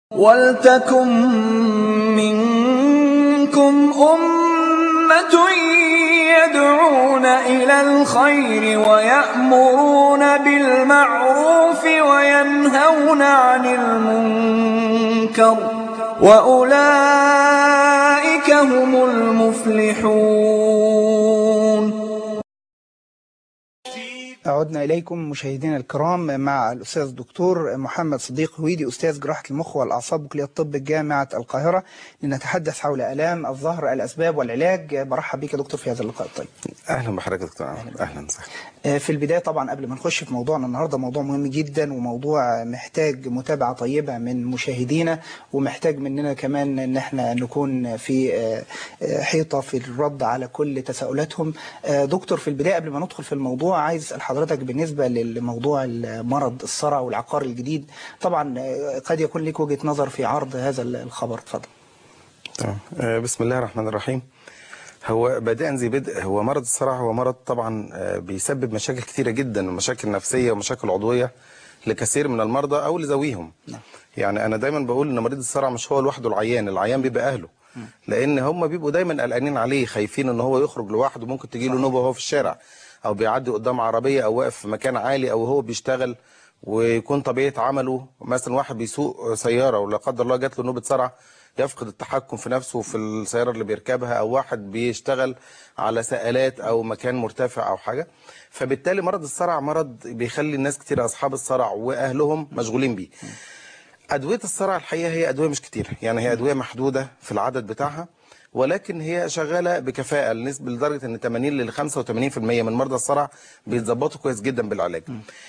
وَلْتَكُن مِّنكُمْ أُمَّةٌ يَدْعُونَ إِلَى الْخَيْرِ وَيَأْمُرُونَ بِالْمَعْرُوفِ وَيَنْهَوْنَ عَنِ الْمُنكَرِ ۚ وَأُولَٰئِكَ هُمُ الْمُفْلِحُونَ عدنا إليكم مشاهدينا الكرام مع الأستاذ الدكتور محمد صديق هويدي أستاذ جراحة المخ والأعصاب بكلية الطب جامعة القاهرة لنتحدث حول آلام الظهر الأسباب والعلاج برحب بك يا دكتور في هذا اللقاء الطيب اهلا بحضرتك يا دكتور عمرو اهلا وسهلا في البداية طبعا قبل ما نخش في موضوعنا النهاردة موضوع مهم جدا وموضوع محتاج متابعة طيبة من مشاهدينا ومحتاج مننا كمان ان احنا نكون في حيطة في الرد على كل تساؤلاتهم دكتور في البداية قبل ما ندخل في الموضوع عايز اسال حضرتك بالنسبة لموضوع المرض الصرع والعقار الجديد طبعا قد يكون لك وجهة نظر في عرض هذا الخبر اتفضل تمام آه، بسم الله الرحمن الرحيم هو بدءا ذي بدء هو مرض الصرع هو مرض طبعا آه، بيسبب مشاكل كثيرة جدا ومشاكل نفسية ومشاكل عضوية لكثير من المرضى او لذويهم نعم. يعني انا دايما بقول ان مريض الصرع مش هو لوحده العيان العيان بيبقى اهله لان هم بيبقوا دايما قلقانين عليه خايفين ان هو يخرج لوحده ممكن تجي له نوبه وهو في الشارع او بيعدي قدام عربيه او واقف في مكان عالي او هو بيشتغل ويكون طبيعه عمله مثلا واحد بيسوق سياره ولا قدر الله جات له نوبه صرع يفقد التحكم في نفسه في السياره اللي بيركبها او واحد بيشتغل على سقالات او مكان مرتفع او حاجه فبالتالي مرض الصرع مرض بيخلي الناس كتير اصحاب الصرع واهلهم مشغولين بيه أدوية الصرع الحقيقة هي أدوية مش كتير يعني هي أدوية محدودة في العدد بتاعها ولكن هي شغالة بكفاءة لنسبة لدرجة أن 80 ل 85% من مرضى الصرع بيتظبطوا كويس جدا بالعلاج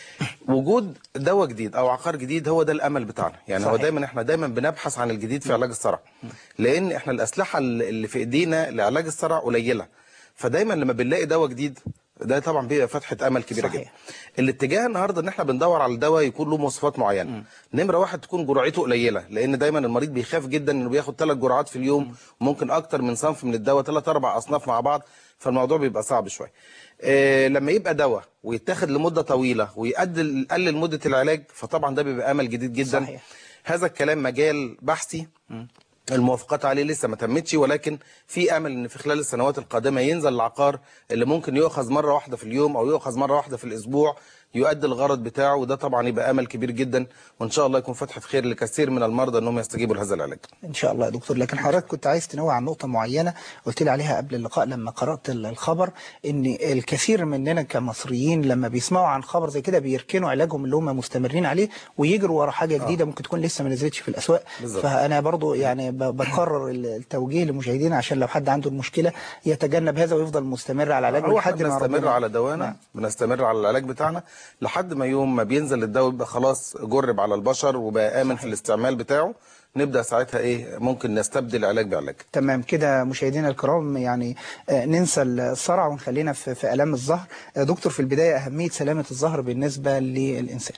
وجود دواء جديد أو عقار جديد هو ده الأمل بتاعنا يعني هو صحيح. دايما احنا دايما بنبحث عن الجديد في علاج الصرع لأن احنا الأسلحة اللي في إيدينا لعلاج الصرع قليلة فدايما لما بنلاقي دواء جديد ده طبعا بيبقى فتحة أمل كبيرة صحيح. جدا الاتجاه النهارده ان احنا بندور على الدواء يكون له مواصفات معينه نمره واحد تكون جرعته قليله لان دايما المريض بيخاف جدا انه بياخد ثلاث جرعات في اليوم وممكن اكتر من صنف من الدواء ثلاث اربع اصناف مع بعض فالموضوع بيبقى صعب شويه آه لما يبقى دواء ويتاخد لمده طويله ويقلل يقلل مده العلاج فطبعا ده بيبقى امل جديد جدا صحيح. هذا الكلام مجال بحثي الموافقات عليه لسه ما تمتش ولكن في امل ان في خلال السنوات القادمه ينزل العقار اللي ممكن يؤخذ مره واحده في اليوم او يؤخذ مره واحده في الاسبوع يؤدي الغرض بتاعه وده طبعا يبقى امل كبير جدا وان شاء الله يكون فتحه خير لكثير من المرضى انهم يستجيبوا لهذا العلاج. ان شاء الله يا دكتور لكن حضرتك كنت عايز تنوه عن نقطه معينه قلت لي عليها قبل اللقاء لما قرات ال- الخبر ان الكثير مننا كمصريين لما بيسمعوا عن خبر زي كده بيركنوا علاجهم اللي هم مستمرين عليه ويجروا ورا حاجه جديده ممكن تكون لسه ما نزلتش في الاسواق بالظبط. فانا برضو يعني ب- بكرر ال- التوجيه لمشاهدينا عشان لو حد عنده المشكله يتجنب هذا ويفضل مستمر على علاجه هو احنا لحد ما بنستمر ربنا- على دوانا نعم. بنستمر على العلاج بتاعنا لحد ما يوم ما بينزل الدواء يبقى خلاص جرب على البشر وبقى امن في الاستعمال بتاعه نبدا ساعتها ايه ممكن نستبدل علاج بعلاج. تمام كده مشاهدينا الكرام يعني آه، ننسى الصرع ونخلينا في في الام الظهر آه، دكتور في البدايه اهميه سلامه الظهر بالنسبه للانسان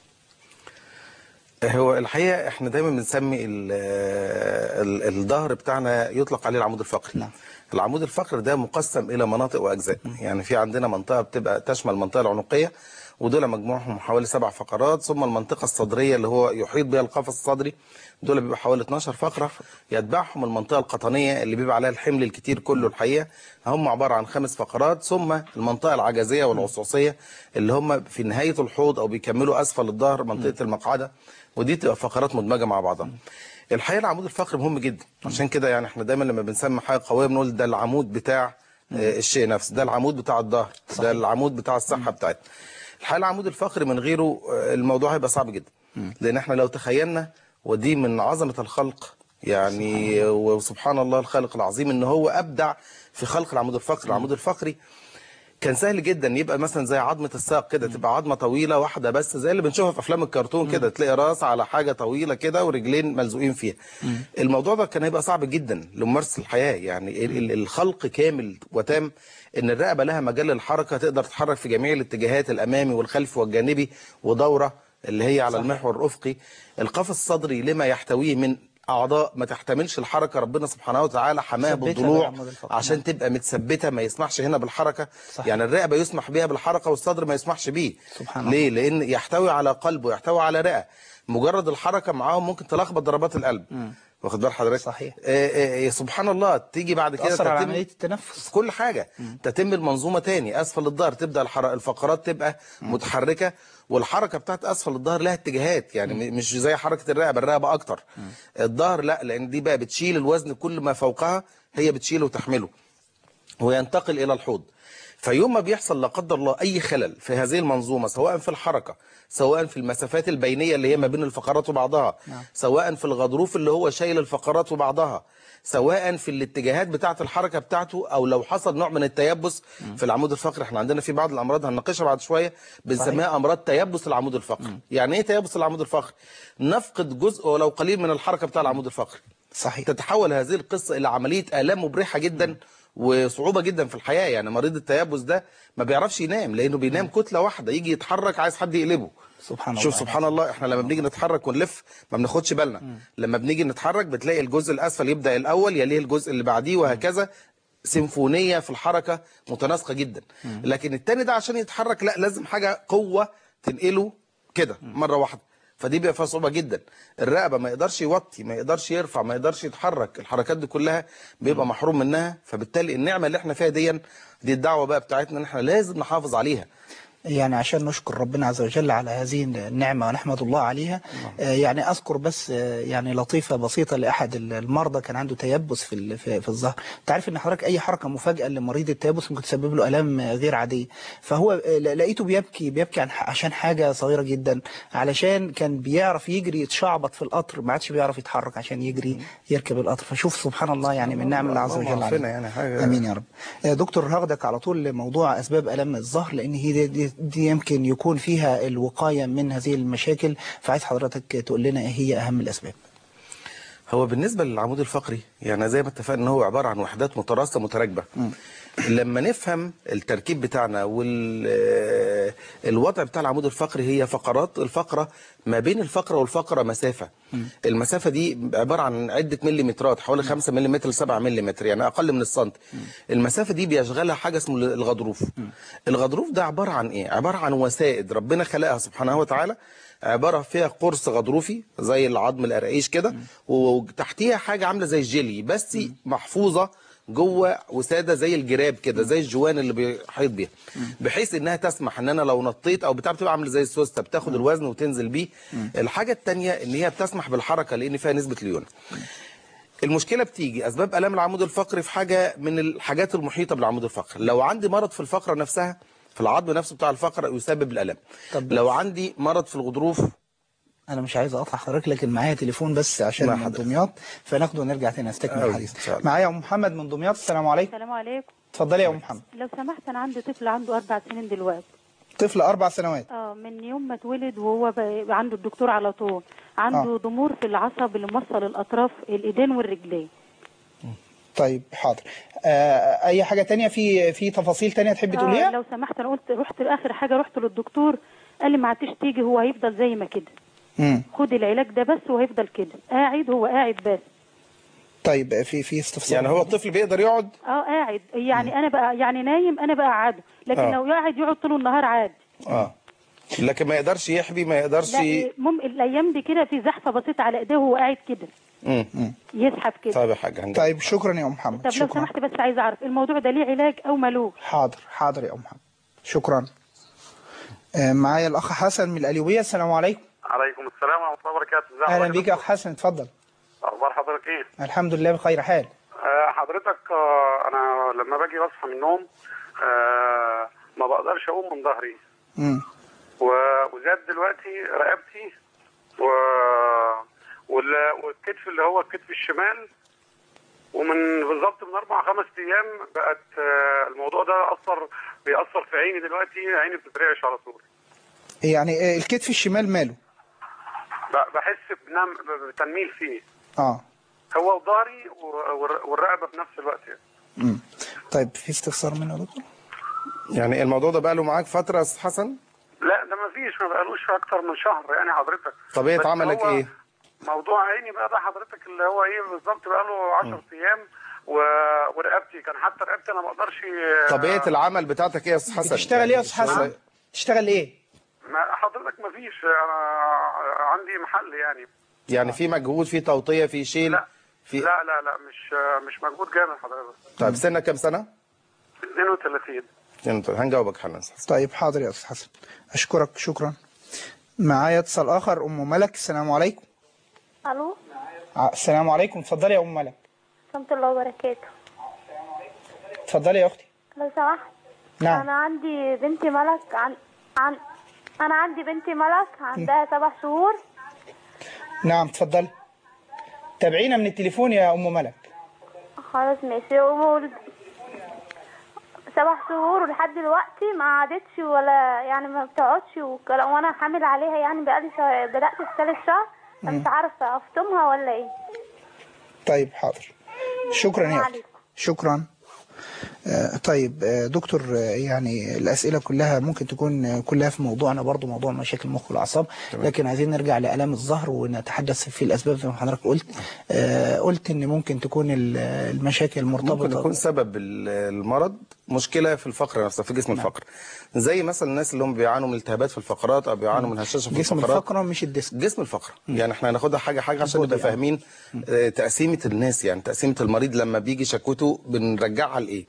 هو الحقيقه احنا دايما بنسمي ال- ال- الظهر بتاعنا يطلق عليه العمود الفقري نعم. العمود الفقري ده مقسم الى مناطق واجزاء يعني في عندنا منطقه بتبقى تشمل المنطقه العنقيه ودول مجموعهم حوالي سبع فقرات ثم المنطقه الصدريه اللي هو يحيط بها القفص الصدري دول بيبقى حوالي 12 فقره يتبعهم المنطقه القطنيه اللي بيبقى عليها الحمل الكتير كله الحقيقه هم عباره عن خمس فقرات ثم المنطقه العجزيه والعصوصيه اللي هم في نهايه الحوض او بيكملوا اسفل الظهر منطقه المقعده ودي تبقى فقرات مدمجه مع بعضها الحقيقه العمود الفقري مهم جدا عشان كده يعني احنا دايما لما بنسمي حاجه قويه بنقول ده العمود بتاع آه، الشيء نفسه ده العمود بتاع الظهر ده العمود بتاع الصحه بتاعتنا الحقيقه العمود الفقري من غيره آه، الموضوع هيبقى صعب جدا لان احنا لو تخيلنا ودي من عظمه الخلق يعني وسبحان الله الخالق العظيم ان هو ابدع في خلق العمود الفقري العمود الفقري كان سهل جدا يبقى مثلا زي عظمه الساق كده تبقى عظمه طويله واحده بس زي اللي بنشوفها في افلام الكرتون كده تلاقي راس على حاجه طويله كده ورجلين ملزوقين فيها الموضوع ده كان هيبقى صعب جدا لممارسه الحياه يعني ال- ال- الخلق كامل وتام ان الرقبه لها مجال للحركه تقدر تتحرك في جميع الاتجاهات الامامي والخلفي والجانبي ودوره اللي هي على المحور الافقي القفص الصدري لما يحتويه من اعضاء ما تحتملش الحركه ربنا سبحانه وتعالى حماها ثبتها بالضلوع بالعمود الفقري. عشان تبقى متثبته ما يسمحش هنا بالحركه صحيح. يعني الرقبه يسمح بها بالحركه والصدر ما يسمحش بيه سبحان الله. ليه لان يحتوي على قلب ويحتوي على رئه مجرد الحركه معاهم ممكن تلخبط ضربات القلب واخد بال حضرتك صحيح. آه آه آه، سبحان الله تيجي بعد كده تأثر على تتم- عملية التنفس في كل حاجة تتم المنظومة تاني أسفل الظهر تبدأ الحر... الفقرات تبقى متحركة والحركة بتاعت أسفل الظهر لها اتجاهات يعني م- مش زي حركة الرقبة الرقبة أكتر الظهر لا لأن دي بقى بتشيل الوزن كل ما فوقها هي بتشيله وتحمله وينتقل إلى الحوض فيوم ما بيحصل لا قدر الله أي خلل في هذه المنظومة سواء في الحركة سواء في المسافات البينية اللي هي ما بين الفقرات وبعضها سواء في الغضروف اللي هو شايل الفقرات وبعضها سواء في الاتجاهات بتاعة الحركة بتاعته أو لو حصل نوع من التيبس في العمود الفقري احنا عندنا في بعض الأمراض هنناقشها بعد شوية بنسميها أمراض تيبس العمود الفقري يعني إيه تيبس العمود الفقري؟ نفقد جزء ولو قليل من الحركة بتاع العمود الفقري صحيح تتحول هذه القصة إلى عملية آلام مبرحة جدا وصعوبة جدا في الحياة يعني مريض التيبس ده ما بيعرفش ينام لأنه بينام كتلة واحدة يجي يتحرك عايز حد يقلبه سبحان الله شوف سبحان الله احنا لما بنيجي نتحرك ونلف ما بناخدش بالنا لما بنيجي نتحرك بتلاقي الجزء الأسفل يبدأ الأول يليه الجزء اللي بعديه وهكذا سيمفونية في الحركة متناسقة جدا لكن التاني ده عشان يتحرك لا لازم حاجة قوة تنقله كده مرة واحدة فدي بيبقى فيها صعوبة جدا الرقبة ما يقدرش يوطي ما يقدرش يرفع ما يقدرش يتحرك الحركات دي كلها بيبقى محروم منها فبالتالي النعمة اللي احنا فيها دي دي الدعوة بقى بتاعتنا ان احنا لازم نحافظ عليها يعني عشان نشكر ربنا عز وجل على هذه النعمة ونحمد الله عليها آه، يعني أذكر بس آه، يعني لطيفة بسيطة لأحد المرضى كان عنده تيبس في ال- في في الظهر أنت عارف إن حضرتك أي حركة مفاجئة لمريض التيبس ممكن تسبب له آلام آه، غير عادية فهو آه، ل- لقيته بيبكي بيبكي عن ح- عشان حاجة صغيرة جدا علشان كان بيعرف يجري يتشعبط في القطر ما عادش بيعرف يتحرك عشان يجري يركب القطر فشوف سبحان الله يعني من نعم الله عز اللهم وجل عافنا علينا. يعني حاجة- آمين يا رب آه، دكتور هاخدك على طول لموضوع أسباب ألم الظهر لأن هي دي, دي, دي يمكن يكون فيها الوقاية من هذه المشاكل فعايز حضرتك تقول لنا إيه هي أهم الأسباب هو بالنسبة للعمود الفقري يعني زي ما اتفقنا ان هو عبارة عن وحدات متراصة متراكبة لما نفهم التركيب بتاعنا والوضع بتاع العمود الفقري هي فقرات الفقرة ما بين الفقرة والفقرة مسافة المسافة دي عبارة عن عدة مليمترات حوالي 5 ملم ل 7 ملم يعني أقل من السنت المسافة دي بيشغلها حاجة اسمه الغضروف الغضروف ده عبارة عن إيه؟ عبارة عن وسائد ربنا خلقها سبحانه وتعالى عبارة فيها قرص غضروفي زي العظم القرقيش كده وتحتيها حاجة عاملة زي الجيلي بس محفوظة جوه وساده زي الجراب كده زي الجوان اللي بيحيط بيها بحيث انها تسمح ان انا لو نطيت او بتاع بتبقى عامله زي السوسته بتاخد الوزن وتنزل بيه الحاجه الثانيه ان هي بتسمح بالحركه لان فيها نسبه ليونه المشكله بتيجي اسباب الام العمود الفقري في حاجه من الحاجات المحيطه بالعمود الفقري لو عندي مرض في الفقره نفسها في العظم نفسه بتاع الفقره يسبب الالم طب لو عندي مرض في الغضروف أنا مش عايز أقطع حضرتك لكن معايا تليفون بس مع عشان من حضرتك. دمياط فناخده ونرجع تاني نستكمل أوي، الحديث إن شاء الله. معايا أم محمد من دمياط السلام عليكم السلام عليكم اتفضلي يا أم محمد لو سمحت انا عندي طفل عنده اربع سنين دلوقتي طفل أربع سنوات اه من يوم ما اتولد وهو ب- عنده الدكتور على طول عنده آه. ضمور في العصب اللي موصل الاطراف الايدين والرجلين طيب حاضر آه أي حاجة تانية في في تفاصيل تانية تحبي آه تقوليها؟ لو سمحت انا قلت رحت اخر حاجه رحت للدكتور قال لي ما عادش تيجي هو هيفضل زي ما كده مم. خد العلاج ده بس وهيفضل كده قاعد هو قاعد بس طيب في في استفسار يعني هو الطفل بيقدر يقعد اه قاعد يعني انا بقى يعني نايم انا بقعده لكن آه. لو قاعد يقعد طول النهار عادي اه لكن ما يقدرش يحبي ما يقدرش لا مم الايام دي كده في زحفه بسيطه على ايديه وهو قاعد كده مم. يسحب كده طيب يا حاج هنجي. طيب شكرا يا أم محمد طب لو شكرا سمحت بس عايز اعرف الموضوع ده ليه علاج او ملوش حاضر حاضر يا أم محمد شكرا آه معايا الأخ حسن من القليوبية السلام عليكم عليكم السلام ورحمة الله وبركاته ازي أهلا حضرتك بيك يا أخ حسن اتفضل أخبار حضرتك إيه؟ الحمد لله بخير حال آه حضرتك آه أنا لما باجي بصحى من النوم آه ما بقدرش أقوم من ظهري مم. و- وزاد دلوقتي رقبتي و... وال- والكتف اللي هو الكتف الشمال ومن بالظبط من أربع خمس أيام بقت آه الموضوع ده أثر بيأثر في عيني دلوقتي عيني بتترعش على طول يعني آه، الكتف الشمال ماله ب- بحس بنم... بتنميل فيه اه هو وظهري و- والر- والرقبة في نفس الوقت يعني. مم. طيب في استفسار منه يا دكتور يعني الموضوع ده بقى له معاك فتره يا استاذ حسن لا ده ما فيش ما بقالوش اكتر من شهر يعني حضرتك طبيعه بس عملك هو ايه موضوع عيني بقى ده حضرتك اللي هو ايه بالظبط بقى له 10 ايام و... ورقبتي كان حتى رقبتي انا ما اقدرش طبيعه العمل بتاعتك ايه يا استاذ حسن بتشتغل ايه يا استاذ حسن تشتغل ايه ما حضرتك ما فيش انا عندي محل يعني يعني في مجهود في توطيه في شيل لا في لا لا لا مش مش مجهود جامد حضرتك طيب سنك كام سنه 32 انت هنجاوبك حالا يا أستاذ حسن. طيب حاضر يا استاذ حسن اشكرك شكرا معايا اتصال اخر ام ملك السلام عليكم الو ع- السلام عليكم اتفضلي يا ام ملك ورحمة الله وبركاته اتفضلي يا اختي لو سمحت نعم انا عندي بنتي ملك عن عن انا عندي بنتي ملك عندها سبع شهور نعم اتفضلي تابعينا من التليفون يا ام ملك خلاص ماشي ومولد سبع شهور ولحد دلوقتي ما عادتش ولا يعني ما بتقعدش وكلا- وانا حامل عليها يعني بقالي شهر بدأت في ثالث شهر أنا مش عارفة افطمها ولا ايه طيب حاضر شكرا يا اختي عليكم. شكرا آه، طيب آه، دكتور آه، يعني الأسئلة كلها ممكن تكون آه، كلها في موضوعنا برضو موضوع مشاكل المخ والأعصاب لكن عايزين نرجع لآلام الظهر ونتحدث في الأسباب زي ما حضرتك قلت آه، قلت إن ممكن تكون ال- المشاكل ممكن مرتبطة يكون سبب ال- المرض مشكله في الفقر نفسها في جسم الفقر زي مثلا الناس اللي هم بيعانوا من التهابات في الفقرات او بيعانوا من هشاشه في جسم الفقرات الفقرة مش الديسك جسم الفقر يعني احنا هناخدها حاجه حاجه عشان البودي، نبقى آه. فاهمين آه، تقسيمه الناس يعني تقسيمه المريض لما بيجي شكوته بنرجعها لايه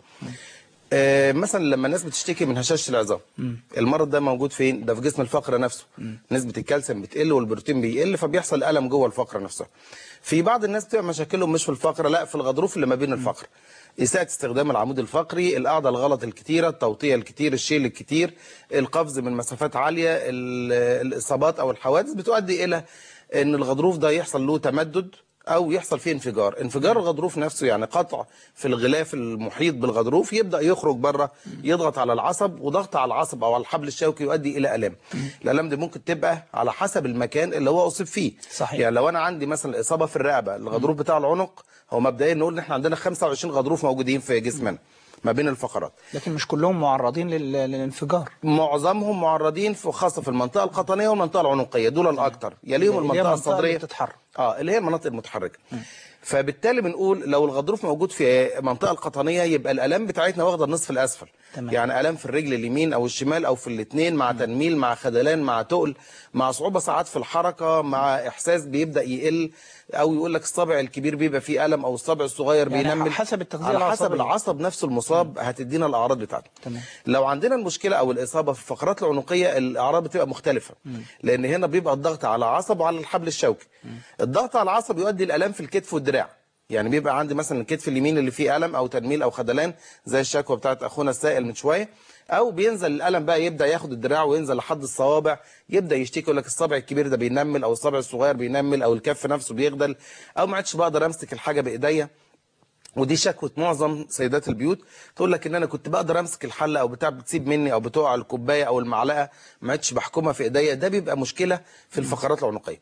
آه، مثلا لما الناس بتشتكي من هشاشه العظام المرض ده موجود فين ده في جسم الفقره نفسه نسبه الكالسيوم بتقل والبروتين بيقل فبيحصل الم جوه الفقره نفسها في بعض الناس بتبقى مشاكلهم مش في الفقره لا في الغضروف اللي ما بين الفقر إساءة استخدام العمود الفقري القعدة الغلط الكتيرة التوطية الكتير الشيل الكتير القفز من مسافات عالية ال- الإصابات أو الحوادث بتؤدي إلى أن الغضروف ده يحصل له تمدد او يحصل فيه انفجار انفجار الغضروف نفسه يعني قطع في الغلاف المحيط بالغضروف يبدا يخرج بره يضغط على العصب وضغط على العصب او على الحبل الشوكي يؤدي الى الام الالام دي ممكن تبقى على حسب المكان اللي هو اصيب فيه صحيح. يعني لو انا عندي مثلا اصابه في الرقبه الغضروف بتاع العنق هو مبدئيا نقول ان احنا عندنا 25 غضروف موجودين في جسمنا ما بين الفقرات لكن مش كلهم معرضين لل- للانفجار معظمهم معرضين في خاصه في المنطقه القطنيه والمنطقه العنقيه دول الاكثر يليهم اللي هي المنطقه المنطقة اللي الصدريه بتتحرك. اه اللي هي المناطق المتحركه فبالتالي بنقول لو الغضروف موجود في المنطقه القطنيه يبقى الالام بتاعتنا واخده النصف الاسفل تمام. يعني الام في الرجل اليمين او الشمال او في الاثنين مع تنميل مع خدلان مع تقل مع صعوبه ساعات في الحركه مع احساس بيبدا يقل او يقول لك الصابع الكبير بيبقى فيه الم او الصابع الصغير يعني بينمل حسب التغذية على حسب العصبية. العصب نفسه المصاب هتدينا الاعراض بتاعته تمام. لو عندنا المشكله او الاصابه في الفقرات العنقيه الاعراض بتبقى مختلفه لان هنا بيبقى الضغط على عصب وعلى الحبل الشوكي الضغط على العصب يؤدي الالام في الكتف والدراع يعني بيبقى عندي مثلا الكتف اليمين اللي فيه الم او تنميل او خدلان زي الشكوى بتاعت اخونا السائل من شويه او بينزل الالم بقى يبدا ياخد الدراع وينزل لحد الصوابع يبدا يشتكي يقول لك الصابع الكبير ده بينمل او الصابع الصغير بينمل او الكف نفسه بيغدل او ما عادش بقدر امسك الحاجه بايديا ودي شكوى معظم سيدات البيوت تقول لك ان انا كنت بقدر امسك الحله او بتاع بتسيب مني او بتقع الكوبايه او المعلقه ما عدتش بحكمها في ايديا ده بيبقى مشكله في الفقرات العنقيه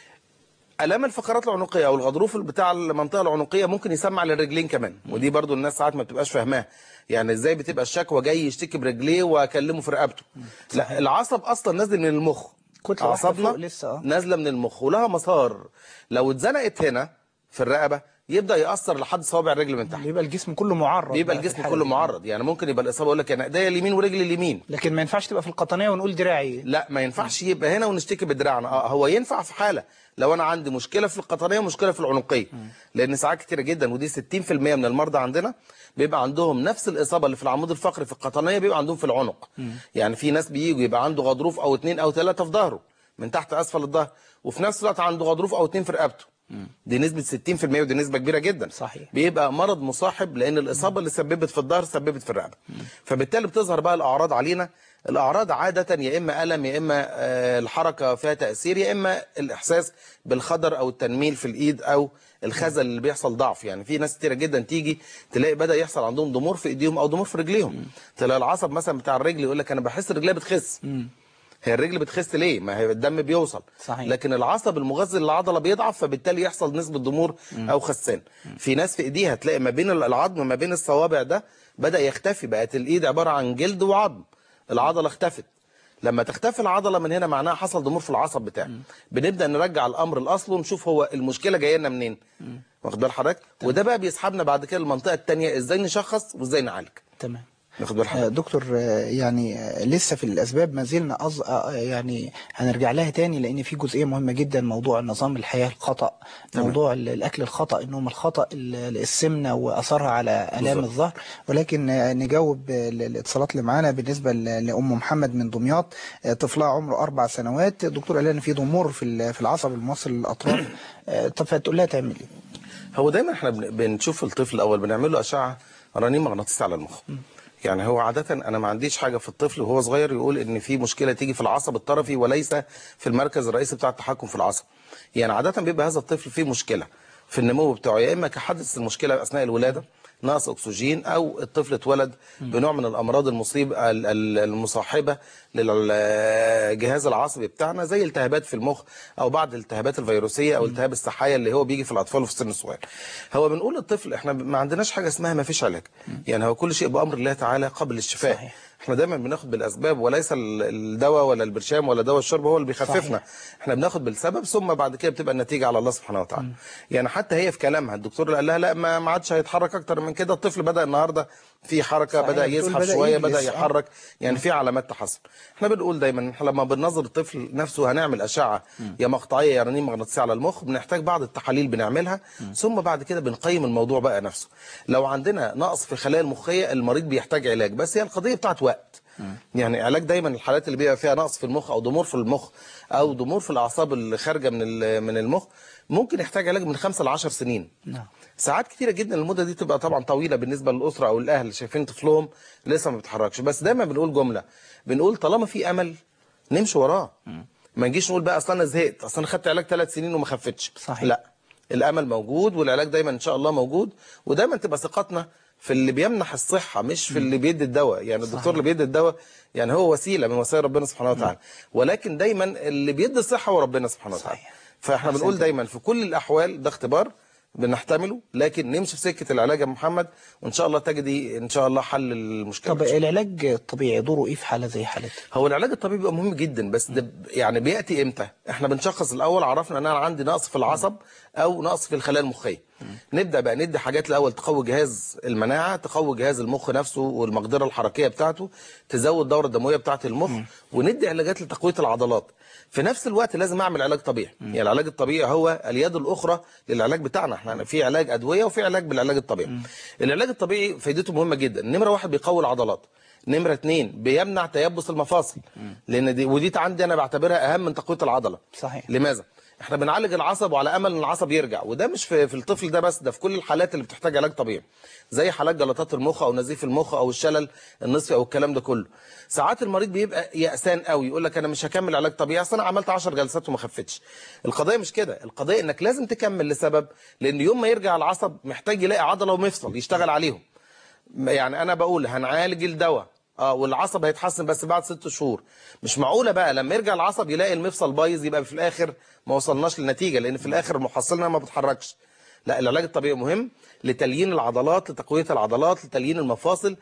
الام الفقرات العنقيه او الغضروف بتاع المنطقه العنقيه ممكن يسمع للرجلين كمان ودي برضو الناس ساعات ما بتبقاش فاهماها يعني ازاي بتبقى الشكوى جاي يشتكي برجليه واكلمه في رقبته لا العصب اصلا نازل من المخ كتلة واحدة اعصابنا فوق لسه، آه. نازله من المخ ولها مسار لو اتزنقت هنا في الرقبه يبدا ياثر لحد صوابع الرجل من تحت بيبقى الجسم كله معرض بيبقى بقى في الجسم الحالة كله دي. معرض يعني ممكن يبقى الاصابه يقول لك انا ايديا اليمين ورجلي اليمين لكن ما ينفعش تبقى في القطنية ونقول دراعي لا ما ينفعش يبقى هنا ونشتكي بدراعنا اه هو ينفع في حاله لو انا عندي مشكله في القطنيه ومشكله في العنقيه لان ساعات كتيره جدا ودي 60% من المرضى عندنا بيبقى عندهم نفس الاصابه اللي في العمود الفقري في القطنيه بيبقى عندهم في العنق يعني في ناس بييجوا يبقى عنده غضروف او اثنين او ثلاثه في ظهره من تحت اسفل الظهر وفي نفس الوقت عنده غضروف او اثنين في رقبته دي نسبه 60% ودي نسبه كبيره جدا صحيح. بيبقى مرض مصاحب لان الاصابه اللي سببت في الظهر سببت في الرقبه فبالتالي بتظهر بقى الاعراض علينا الاعراض عاده يا اما الم يا اما آه، الحركه فيها تاثير يا اما الاحساس بالخدر او التنميل في الايد او الخزل اللي بيحصل ضعف يعني في ناس كتيره جدا تيجي تلاقي بدا يحصل عندهم ضمور في ايديهم او ضمور في رجليهم تلاقي العصب مثلا بتاع الرجل يقول لك انا بحس رجلي بتخس هي الرجل بتخس ليه؟ ما هي الدم بيوصل صحيح. لكن العصب المغذي للعضله بيضعف فبالتالي يحصل نسبه ضمور او خسان في ناس في ايديها تلاقي ما بين العظم ما بين الصوابع ده بدا يختفي بقت الايد عباره عن جلد وعظم العضله اختفت لما تختفي العضله من هنا معناها حصل ضمور في العصب بتاعي بنبدا نرجع الامر لاصله ونشوف هو المشكله جايه لنا منين واخد بال حضرتك وده بقى بيسحبنا بعد كده المنطقه الثانيه ازاي نشخص وازاي نعالج تمام واخد بال آه، حضرتك دكتور آه، يعني آه، لسه في الاسباب ما زلنا أز... آه، يعني هنرجع لها تاني لان في جزئيه مهمه جدا موضوع نظام الحياه الخطا تمام. موضوع ال- الاكل الخطا النوم الخطا ال- السمنه واثرها على الام بالظبط. الظهر ولكن آه، نجاوب آه، ال- الاتصالات اللي معانا بالنسبه ل- لام محمد من دمياط آه، طفلها عمره اربع سنوات الدكتور قال لها ان في ضمور في ال- في العصب الموصل للاطراف آه، طب فتقول لها تعمل ايه؟ هو دايما احنا بن- بنشوف الطفل الاول بنعمل له اشعه رنين مغناطيسي على المخ يعني هو عادة أنا ما عنديش حاجة في الطفل وهو صغير يقول إن في مشكلة تيجي في العصب الطرفي وليس في المركز الرئيسي بتاع التحكم في العصب. يعني عادة بيبقى هذا الطفل فيه مشكلة في النمو بتاعه يا إما كحدث المشكلة أثناء الولادة نقص أكسجين أو الطفل اتولد بنوع من الأمراض المصيب ال- ال- المصاحبة للجهاز العصبي بتاعنا زي التهابات في المخ أو بعض الالتهابات الفيروسية أو التهاب السحايا اللي هو بيجي في الأطفال في السن الصغير. هو بنقول للطفل إحنا ما عندناش حاجة اسمها ما فيش علاج. يعني هو كل شيء بأمر الله تعالى قبل الشفاء. صحيح. احنا دايما بناخد بالاسباب وليس ال- الدواء ولا البرشام ولا دواء الشرب هو اللي بيخففنا صحيح. احنا بناخد بالسبب ثم بعد كده بتبقى النتيجه على الله سبحانه وتعالى يعني حتى هي في كلامها الدكتور اللي قال لها لا ما ما عادش هيتحرك اكتر من كده الطفل بدا النهارده في حركه صحيح، بدا بتقول يزحف بدأ شويه يجلس، بدا آه. يحرك يعني في علامات تحسن احنا بنقول دايما احنا لما بننظر الطفل نفسه هنعمل اشعه يا مقطعيه يا رنين مغناطيسي على المخ بنحتاج بعض التحاليل بنعملها ثم بعد كده بنقيم الموضوع بقى نفسه لو عندنا نقص في الخلايا المخيه المريض بيحتاج علاج بس هي القضيه بتاعت وقت يعني علاج دايما الحالات اللي بيبقى فيها نقص في المخ او ضمور في المخ او ضمور في الاعصاب اللي خارجه من ال- من المخ ممكن يحتاج علاج من 5 ل 10 سنين نعم. ساعات كتيره جدا المده دي تبقى طبعا طويله بالنسبه للاسره او الاهل شايفين طفلهم لسه ما بيتحركش بس دايما بنقول جمله بنقول طالما في امل نمشي وراه ما نجيش نقول بقى اصل انا زهقت اصل انا خدت علاج ثلاث سنين وما خفتش صحيح. لا الامل موجود والعلاج دايما ان شاء الله موجود ودايما تبقى ثقتنا في اللي بيمنح الصحه مش في اللي بيدي الدواء يعني الدكتور صحيح. اللي بيدي الدواء يعني هو وسيله من وسائل ربنا سبحانه وتعالى ولكن دايما اللي بيدي الصحه هو ربنا سبحانه وتعالى صحيح. فاحنا أحسنت. بنقول دايما في كل الاحوال ده اختبار بنحتمله لكن نمشي في سكه العلاج يا محمد وان شاء الله تجدي ان شاء الله حل المشكله طب العلاج الطبيعي دوره ايه في حاله زي حالتك؟ هو العلاج الطبيعي بيبقى مهم جدا بس ده ب- يعني بياتي امتى احنا بنشخص الاول عرفنا ان انا عندي نقص في العصب او نقص في الخلايا المخيه نبدا بقى ندي حاجات الاول تقوي جهاز المناعه تقوي جهاز المخ نفسه والمقدره الحركيه بتاعته تزود الدوره الدمويه بتاعه المخ وندي علاجات لتقويه العضلات في نفس الوقت لازم اعمل علاج طبيعي يعني العلاج الطبيعي هو اليد الاخرى للعلاج بتاعنا احنا في علاج ادويه وفي علاج بالعلاج الطبيعي العلاج الطبيعي فايدته مهمه جدا نمره واحد بيقوي العضلات نمره اتنين بيمنع تيبس المفاصل لان دي ودي عندي انا بعتبرها اهم من تقويه العضله صحيح. لماذا احنا بنعالج العصب وعلى امل ان العصب يرجع وده مش في, في الطفل ده بس ده في كل الحالات اللي بتحتاج علاج طبيعي زي حالات جلطات المخ او نزيف المخ او الشلل النصفي او الكلام ده كله ساعات المريض بيبقى يأسان قوي يقول لك انا مش هكمل علاج طبيعي اصل انا عملت 10 جلسات وما خفتش القضيه مش كده القضيه انك لازم تكمل لسبب لان يوم ما يرجع العصب محتاج يلاقي عضله ومفصل يشتغل عليهم يعني انا بقول هنعالج الدواء اه والعصب هيتحسن بس بعد ست شهور مش معقوله بقى لما يرجع العصب يلاقي المفصل بايظ يبقى في الاخر ما وصلناش للنتيجه لان في الاخر المحصله ما بتتحركش لا العلاج الطبيعي مهم لتليين العضلات لتقويه العضلات لتليين المفاصل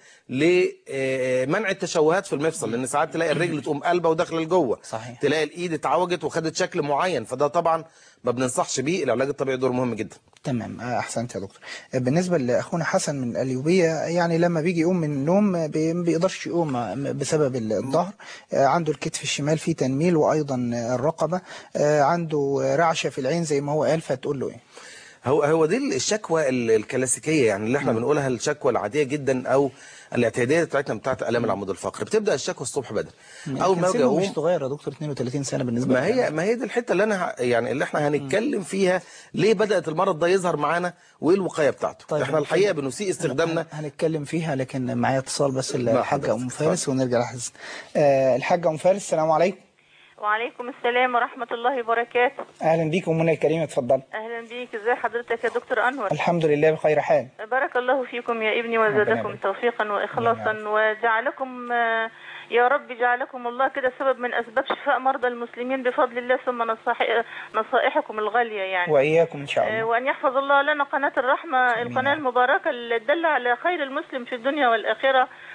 لمنع التشوهات في المفصل لان ساعات تلاقي الرجل تقوم قلبه وداخله لجوه صحيح. تلاقي الايد اتعوجت وخدت شكل معين فده طبعا ما بننصحش بيه العلاج الطبيعي دور مهم جدا تمام آه، احسنت يا دكتور آه، بالنسبه لاخونا حسن من القليوبيه يعني لما بيجي يقوم من النوم آه، بي- ما بيقدرش يقوم آه، بسبب الظهر آه، عنده الكتف الشمال فيه تنميل وايضا آه، الرقبه آه، عنده آه، رعشه في العين زي ما هو قال فتقول له ايه هو هو دي الشكوى ال- الكلاسيكيه يعني اللي احنا بنقولها الشكوى العاديه جدا او الاعتياديه بتاعتنا بتاعت الام العمود الفقري بتبدا الشكوى الصبح بدري اول ما كان اجي سنه اقوم مش صغير يا دكتور 32 سنه بالنسبه ما لي. هي ما هي دي الحته اللي انا ه- يعني اللي احنا هنتكلم فيها ليه بدات المرض ده يظهر معانا وايه الوقايه بتاعته طيب. احنا الحقيقه بنسيء استخدامنا هن- هنتكلم فيها لكن معايا اتصال بس نعم، الحاجه حضرتك. ام فارس ونرجع لحسن آه، الحاجه ام فارس السلام عليكم وعليكم السلام ورحمة الله وبركاته اهلا بيك امنا الكريمه اتفضل أهلا بيك ازي حضرتك يا دكتور أنور الحمد لله بخير حال بارك الله فيكم يا ابني ربنا وزادكم يبارك. توفيقا وإخلاصا وجعلكم آه، يا رب جعلكم الله كده سبب من أسباب شفاء مرضى المسلمين بفضل الله ثم نصائح نصائحكم الغالية يعني واياكم ان شاء آه، الله وأن يحفظ الله لنا قناة الرحمة القناة المباركة اللي تدل على خير المسلم في الدنيا والآخرة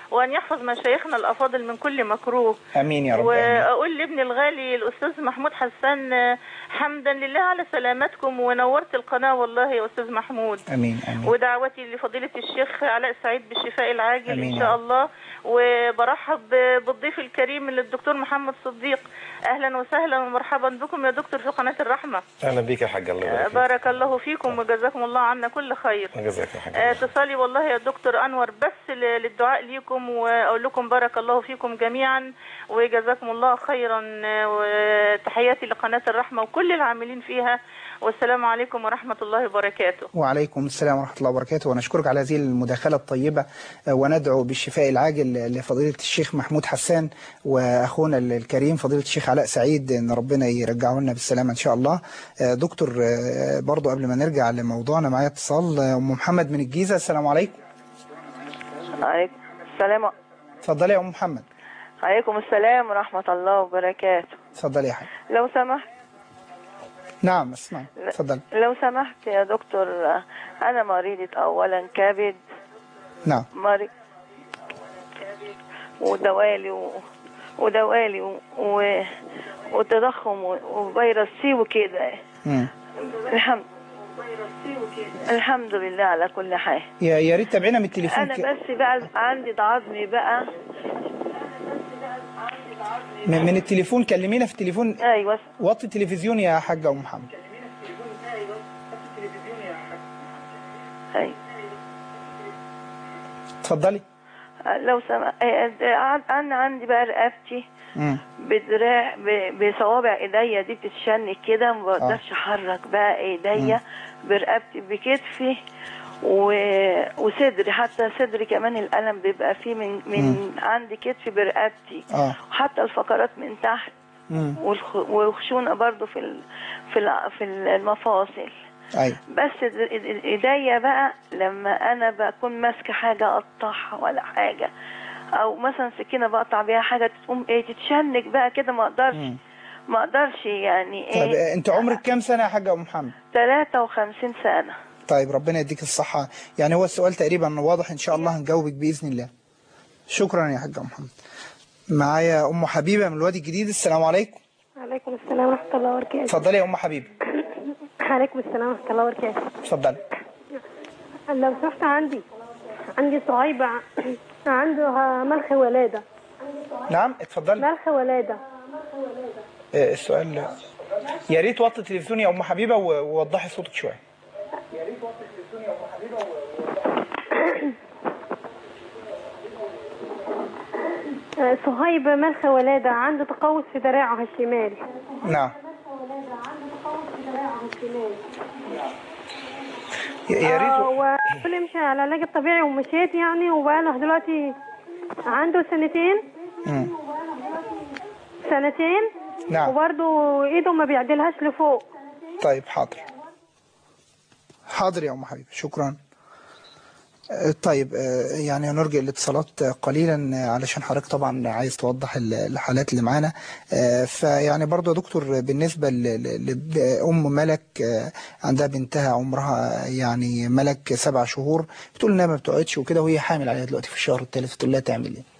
وأن يحفظ مشايخنا الأفاضل من كل مكروه امين يا رب آمين. وأقول لابني الغالي الأستاذ محمود حسان آه، حمدا لله على سلامتكم ونورت القناة والله يا أستاذ محمود امين امين ودعوتي لفضيلة الشيخ علاء سعيد بالشفاء العاجل آمين إن يا شاء رب. الله وبرحب بالضيف الكريم الدكتور محمد صديق أهلا وسهلا ومرحبا بكم يا دكتور في قناة الرحمة اهلا بيك يا حاج الله آه، يبارك فيك بارك الله فيكم وجزاكم الله عنا كل خير جزاك يا حاج آه، اتصالي والله يا دكتور انور بس ل- للدعاء ليكم واقول لكم بارك الله فيكم جميعا وجزاكم الله خيرا آه، وتحياتي لقناه الرحمه وكل العاملين فيها والسلام عليكم ورحمه الله وبركاته وعليكم السلام ورحمة الله وبركاته ونشكرك على هذه المداخلة الطيبة آه، وندعو بالشفاء العاجل لفضيلة الشيخ محمود حسان وأخونا الكريم فضيلة الشيخ علاء سعيد أن ربنا يرجعه لنا بالسلامة إن شاء الله آه، دكتور آه، برضو قبل ما نرجع لموضوعنا معايا اتصال آه، أم محمد من الجيزة السلام عليكم عليكم السلام اتفضلي يا أم محمد عليكم السلام ورحمة الله وبركاته اتفضلي يا حاج لو سمحت نعم اسمع اتفضلي لو سمحت يا دكتور أنا مريضة أولا كبد نعم مريض ودوالي و... ودوالي و... و... وتضخم و... وفيروس سي وكده مم. الحمد الحمد لله على كل حال يا يا ريت تابعينا من التليفون انا ك- بس بقى عندي عظمي بقى من من التليفون كلمينا في التليفون ايوه وطي التلفزيون يا حاجة أم محمد ايوه اتفضلي لو سمحت انا عندي بقى رقبتي مم. بدراع ب- بصوابع ايديا دي بتتشنج كده ما بقدرش احرك بقى ايديا برقبتي بكتفي و... وصدري حتى صدري كمان الالم بيبقى فيه من من عندي كتفي برقبتي اه وحتى الفقرات من تحت مم. والخ... والخشونه برضو في ال... في ال... في المفاصل ايوه بس ال- ال- ال- ايديا بقى لما انا بكون ماسكه حاجه اقطعها ولا حاجه او مثلا سكينه بقطع بيها حاجه تقوم ايه تتشنج بقى كده ما اقدرش مم. ما اقدرش يعني طيب ايه آه، انت عمرك كام سنة يا حاجة أم محمد 53 سنه طيب ربنا يديك الصحة يعني هو السؤال تقريبا واضح إن شاء الله هنجاوبك بإذن الله شكرا يا حاج محمد معايا أم حبيبة من الوادي الجديد السلام عليكم عليكم السلام ورحمة الله وبركاته اتفضلي يا أم حبيبة عليكم السلام ورحمة الله وبركاته اتفضلي لو سمحت عندي عندي صعيبة عنده ملخ ولادة نعم اتفضلي ملخ ولادة آه، السؤال يا ريت وطي التلفزيون يا أم حبيبة و- ووضحي صوتك شوية آه، صهيب ملخ ولادة عنده تقوس في ذراعه الشمال نعم يا يا ريت آه، وكل يمشي على العلاج الطبيعي ومشيت يعني وبقاله دلوقتي عنده سنتين مم. سنتين نعم. وبرضه ايده ما بيعدلهاش لفوق طيب حاضر حاضر يا أم حبيبة شكرا آه، طيب آه، يعني هنرجع الاتصالات آه، قليلا آه، علشان حضرتك طبعا عايز توضح ال- الحالات اللي معانا آه، فيعني برضو يا دكتور بالنسبة لأم ملك آه، عندها بنتها عمرها يعني ملك سبع شهور بتقول انها ما بتقعدش وكده وهي حامل عليها دلوقتي في الشهر الثالث تقول لها تعمل ايه؟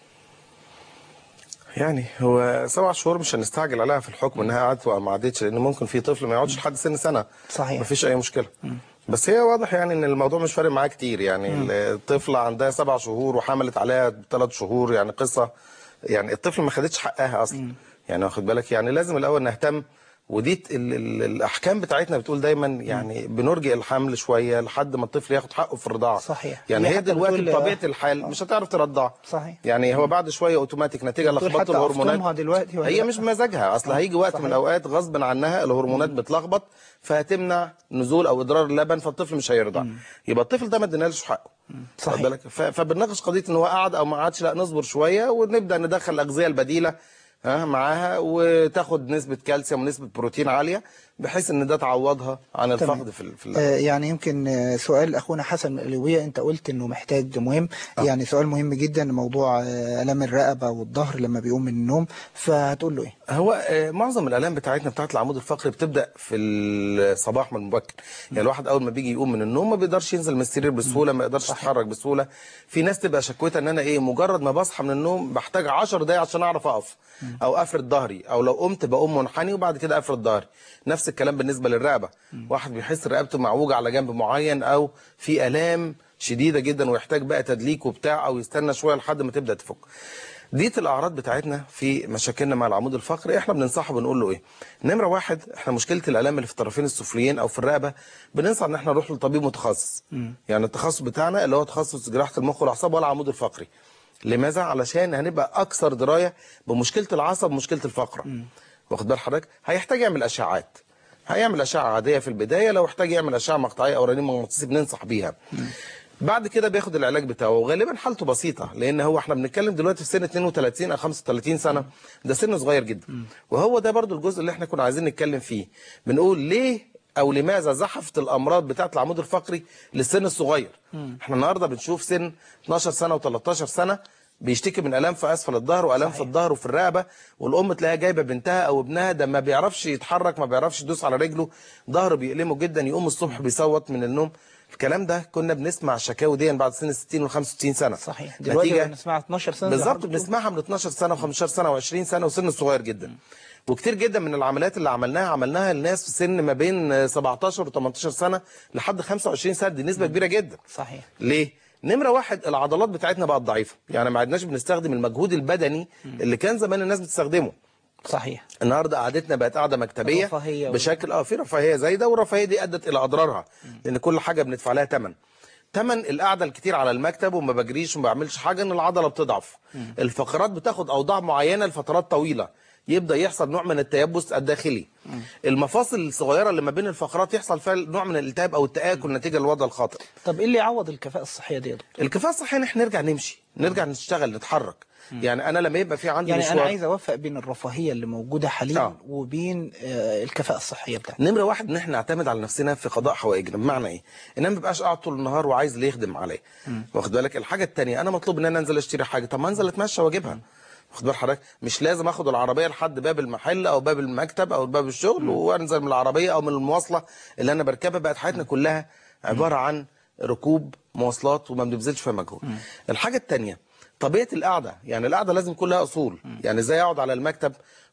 يعني هو سبع شهور مش هنستعجل عليها في الحكم انها قعدت ولا ما قعدتش لان ممكن في طفل ما يقعدش لحد سن سنه صحيح. مفيش اي مشكله بس هي واضح يعني ان الموضوع مش فارق معاها كتير يعني الطفله عندها سبع شهور وحملت عليها ثلاث شهور يعني قصه يعني الطفل ما خدتش حقها اصلا يعني واخد بالك يعني لازم الاول نهتم ودي ت- ال ال الاحكام بتاعتنا بتقول دايما يعني بنرجئ الحمل شويه لحد ما الطفل ياخد حقه في الرضاعه صحيح. يعني هي هي حتى دلوقتي بتقول- بطبيعه الحال مش هتعرف ترضع صحيح. يعني هو بعد شويه اوتوماتيك نتيجه بتقول لخبطه حتى الهرمونات أفطمها دلوقتي ولا هي لأ؟ مش بمزاجها اصل هيجي وقت من صحيح. الاوقات غصب عنها الهرمونات بتلخبط فهتمنع نزول او اضرار اللبن فالطفل مش هيرضع يبقى الطفل ده ما ادينالوش حقه صحيح. واخد بالك ف- فبنناقش قضيه ان هو قعد او ما قعدش لا نصبر شويه ونبدا ندخل الاغذيه البديله ها معاها وتاخد نسبه كالسيوم ونسبه بروتين عاليه بحيث ان ده تعوضها عن تمام. الفقد في ال- في آه، اللبن. يعني يمكن آه، سؤال اخونا حسن من القليوبيه انت قلت انه محتاج مهم يعني سؤال مهم جدا موضوع آه، الام الرقبه والظهر لما بيقوم من النوم فهتقول له ايه هو آه، معظم الالام بتاعتنا بتاعت العمود الفقري بتبدا في الصباح من المبكر يعني الواحد اول ما بيجي يقوم من النوم ما بيقدرش ينزل من السرير بسهوله ما يقدرش يتحرك بسهوله في ناس تبقى شكوتها ان انا ايه مجرد ما بصحى من النوم بحتاج 10 دقايق عشان اعرف اقف او افرد ظهري او لو قمت بقوم منحني وبعد كده افرد ظهري نفس الكلام بالنسبه للرقبه واحد بيحس رقبته معوجه على جنب معين او في الام شديده جدا ويحتاج بقى تدليك وبتاع او يستنى شويه لحد ما تبدا تفك ديت الاعراض بتاعتنا في مشاكلنا مع العمود الفقري احنا بننصحه بنقول له ايه نمره واحد احنا مشكله الالام اللي في الطرفين السفليين او في الرقبه بننصح ان احنا نروح لطبيب متخصص يعني التخصص بتاعنا اللي هو تخصص جراحه المخ والاعصاب والعمود الفقري لماذا علشان هنبقى اكثر درايه بمشكله العصب ومشكله الفقره واخد بال حضرتك هيحتاج يعمل اشعاعات هيعمل اشعه عاديه في البدايه لو احتاج يعمل اشعه مقطعيه او رنين مغناطيسي بننصح بيها بعد كده بياخد العلاج بتاعه وغالبا حالته بسيطه لان هو احنا بنتكلم دلوقتي في سن 32 او 35 سنه ده سن صغير جدا وهو ده برضو الجزء اللي احنا كنا عايزين نتكلم فيه بنقول ليه او لماذا زحفت الامراض بتاعه العمود الفقري للسن الصغير احنا النهارده بنشوف سن 12 سنه و13 سنه بيشتكي من الام في اسفل الظهر والام في الظهر وفي الرقبه والام تلاقيها جايبه بنتها او ابنها ده ما بيعرفش يتحرك ما بيعرفش يدوس على رجله ظهره بيألمه جدا يقوم الصبح بيصوت من النوم الكلام ده كنا بنسمع الشكاوي دي بعد سن 60 و 65 سنه صحيح دلوقتي بنسمعها 12 سنه زي بالظبط حضرتك بتقول. بنسمعها من 12 سنه و15 سنه و20 سنه وسن صغير جدا وكتير جدا من العمليات اللي عملناها عملناها لناس في سن ما بين 17 و18 سنه لحد 25 سنه دي نسبه كبيره جدا صحيح ليه؟ نمرة واحد العضلات بتاعتنا بقت ضعيفة يعني ما عدناش بنستخدم المجهود البدني اللي كان زمان الناس بتستخدمه صحيح النهارده قعدتنا بقت قاعده مكتبيه رفاهية و- بشكل اه في رفاهيه زايده والرفاهيه دي ادت الى اضرارها لان كل حاجه بندفع لها ثمن ثمن القعده الكتير على المكتب وما بجريش وما بعملش حاجه ان العضله بتضعف الفقرات بتاخد اوضاع معينه لفترات طويله يبدا يحصل نوع من التيبس الداخلي المفاصل الصغيره اللي ما بين الفقرات يحصل فيها نوع من الالتهاب او التاكل نتيجه للوضع الخاطئ طب ايه اللي يعوض الكفاءه الصحيه دي يا دكتور الكفاءه الصحيه ان احنا نرجع نمشي نرجع نشتغل نتحرك يعني انا لما يبقى في عندي يعني انا مشوار عايز اوفق بين الرفاهيه اللي موجوده حاليا آه. وبين آه، الكفاءه الصحيه بتاعتنا نمره واحد ان احنا نعتمد على نفسنا في قضاء حوائجنا بمعنى ايه ان انا ما ببقاش قاعد طول النهار وعايز اللي يخدم عليا واخد بالك الحاجه الثانيه انا مطلوب ان انا انزل اشتري حاجه طب ما انزل اتمشى واجيبها واخد بال حضرتك مش لازم اخد العربيه لحد باب المحل او باب المكتب او باب الشغل وانزل من العربيه او من المواصله اللي انا بركبها بقت حياتنا كلها عباره عن ركوب مواصلات وما بنبذلش فيها مجهود الحاجه الثانيه طبيعه القعده يعني القعده لازم يكون لها اصول يعني ازاي اقعد على المكتب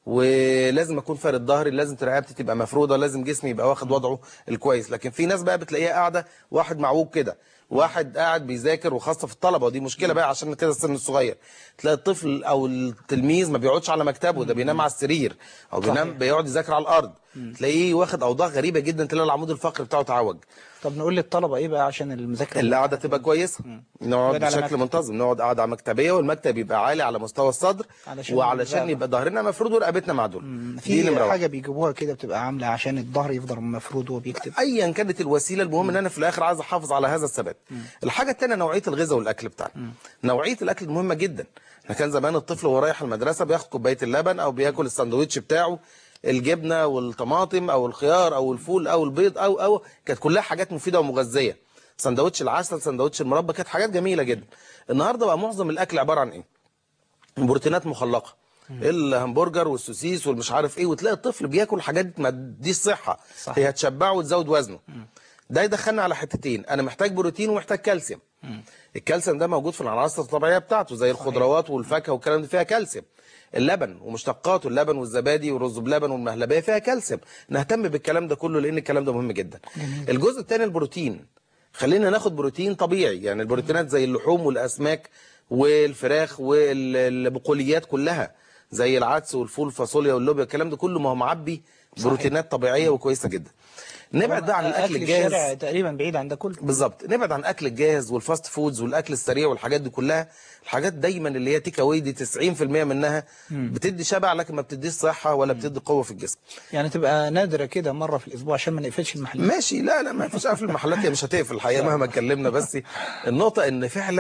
ولازم اكون فارد ظهري لازم رقبتي تبقى مفروده لازم جسمي يبقى واخد وضعه الكويس لكن في ناس بقى بتلاقيها قاعده واحد معوج كده واحد قاعد بيذاكر وخاصه في الطلبه ودي مشكله بقى عشان كده السن الصغير تلاقي الطفل او التلميذ ما بيقعدش على مكتبه ده بينام على السرير او بينام بيقعد يذاكر على الارض تلاقيه واخد اوضاع غريبه جدا تلاقي العمود الفقري بتاعه تعوج طب نقول للطلبه ايه بقى عشان المذاكره القعده تبقى كويسه نقعد نقعد على بشكل مكتب. منتظم نقعد قعده مكتبيه والمكتب يبقى عالي على مستوى الصدر علشان وعلشان الرقبة. يبقى ظهرنا مفرود ورقبتنا معدول دي في نمره واحد. حاجه بيجيبوها كده بتبقى عامله عشان الظهر يفضل مفرود وهو بيكتب ايا كانت الوسيله المهم ان انا في الاخر عايز احافظ على هذا الثبات الحاجه الثانيه نوعيه الغذاء والاكل بتاعنا نوعيه الاكل مهمه جدا احنا كان زمان الطفل وهو رايح المدرسه بياخد كوبايه اللبن او بياكل الساندوتش بتاعه الجبنه والطماطم او الخيار او الفول او البيض او او كانت كلها حاجات مفيده ومغذيه سندوتش العسل سندوتش المربى كانت حاجات جميله جدا النهارده بقى معظم الاكل عباره عن ايه بروتينات مخلقه الهمبرجر والسوسيس والمش عارف ايه وتلاقي الطفل بياكل حاجات ما تديش صحه صحيح. هي هتشبعه وتزود وزنه ده يدخلنا على حتتين انا محتاج بروتين ومحتاج كالسيوم الكالسيوم ده موجود في العناصر الطبيعيه بتاعته زي الخضروات والفاكهه والكلام ده فيها كالسيوم اللبن ومشتقاته اللبن والزبادي والرز بلبن والمهلبيه فيها كالسيوم نهتم بالكلام ده كله لان الكلام ده مهم جدا الجزء الثاني البروتين خلينا ناخد بروتين طبيعي يعني البروتينات زي اللحوم والاسماك والفراخ والبقوليات كلها زي العدس والفول والفاصوليا واللوبيا الكلام ده كله ما هو معبي بروتينات طبيعيه وكويسه جدا نبعد بقى عن الاكل الجاهز الشارع تقريبا بعيد عن ده كله بالظبط نبعد عن اكل الجاهز والفاست فودز والاكل السريع والحاجات دي كلها الحاجات دايما اللي هي تيك اواي دي 90% منها بتدي شبع لكن ما بتديش صحه ولا بتدي قوه في الجسم يعني تبقى نادره كده مره في الاسبوع عشان ما نقفلش المحلات ماشي لا لا ما فيش قفل المحلات هي مش هتقفل الحقيقه مهما اتكلمنا بس النقطه ان فعلا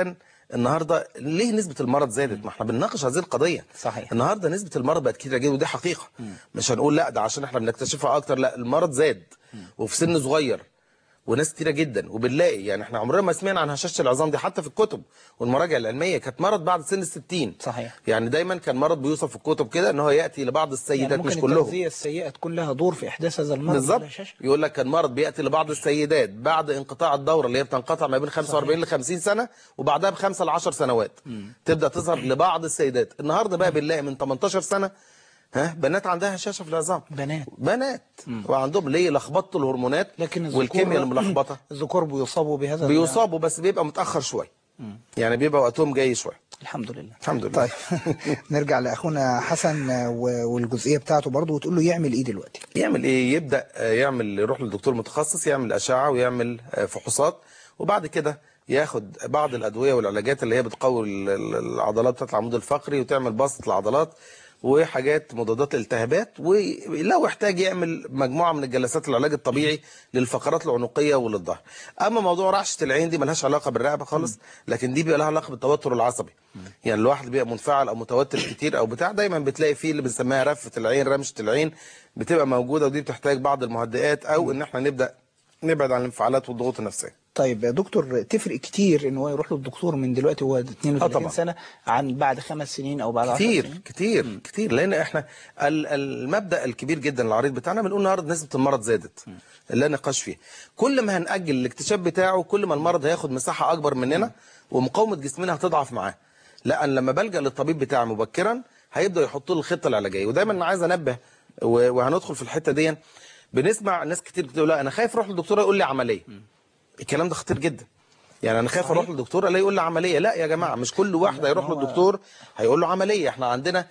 النهارده ليه نسبه المرض زادت ما احنا بنناقش هذه القضيه صحيح. النهارده نسبه المرض بقت كتيره جدا ودي حقيقه مش هنقول لا ده عشان احنا بنكتشفها اكتر لا المرض زاد وفي سن صغير وناس كتيره جدا وبنلاقي يعني احنا عمرنا ما سمعنا عن هشاشه العظام دي حتى في الكتب والمراجع العلميه كانت مرض بعد سن ال 60 صحيح. يعني دايما كان مرض بيوصف في الكتب كده ان هو ياتي لبعض السيدات يعني مش ممكن كلهم التغذية السيئة تكون لها دور في إحداث هذا المرض بالظبط الهشاشة؟ يقول لك كان مرض بياتي لبعض السيدات بعد انقطاع الدوره اللي هي بتنقطع ما بين 45 ل 50 سنه وبعدها بخمسه ل 10 سنوات تبدا تظهر لبعض السيدات النهارده بقى بنلاقي من 18 سنه ها بنات عندها هشاشه في العظام بنات بنات وعندهم ليه لخبطه الهرمونات لكن الذكور والكيمياء الملخبطه الذكور بيصابوا بهذا بيصابوا بس بيبقى متاخر شويه يعني بيبقى وقتهم جاي شويه الحمد لله الحمد لله طيب نرجع لاخونا حسن و- والجزئيه بتاعته برضه وتقول له يعمل ايه دلوقتي يعمل ايه يبدا آه، يعمل يروح للدكتور متخصص يعمل اشعه ويعمل آه، فحوصات وبعد كده ياخد بعض الادويه والعلاجات اللي هي بتقوي ال- ال- العضلات بتاعت العمود الفقري وتعمل بسط العضلات وحاجات مضادات الالتهابات ولو احتاج يعمل مجموعه من الجلسات العلاج الطبيعي للفقرات العنقيه وللظهر اما موضوع رعشه العين دي ملهاش علاقه بالرقبه خالص لكن دي بيبقى لها علاقه بالتوتر العصبي يعني الواحد بيبقى منفعل او متوتر كتير او بتاع دايما بتلاقي فيه اللي بنسميها رفه العين رمشه العين بتبقى موجوده ودي بتحتاج بعض المهدئات او ان احنا نبدا نبعد عن الانفعالات والضغوط النفسيه طيب يا دكتور تفرق كتير ان هو يروح للدكتور من دلوقتي هو 32 طبعا. سنه عن بعد خمس سنين او بعد 10 كتير سنين كتير كتير لان احنا ال- المبدا الكبير جدا العريض بتاعنا بنقول النهارده نسبه المرض زادت لا نقاش فيه كل ما هنأجل الاكتشاف بتاعه كل ما المرض هياخد مساحه اكبر مننا ومقاومه جسمنا هتضعف معاه لا أنا لما بلجأ للطبيب بتاعي مبكرا هيبدا يحط له الخطه العلاجيه ودايما انا عايز انبه و- وهندخل في الحته دي بنسمع ناس كتير بتقول لا انا خايف اروح للدكتور يقول لي عمليه الكلام ده خطير جدا يعني انا خايف اروح للدكتور الاقي يقول لي عمليه لا يا جماعه مش كل واحد هيروح للدكتور هيقول له عمليه احنا عندنا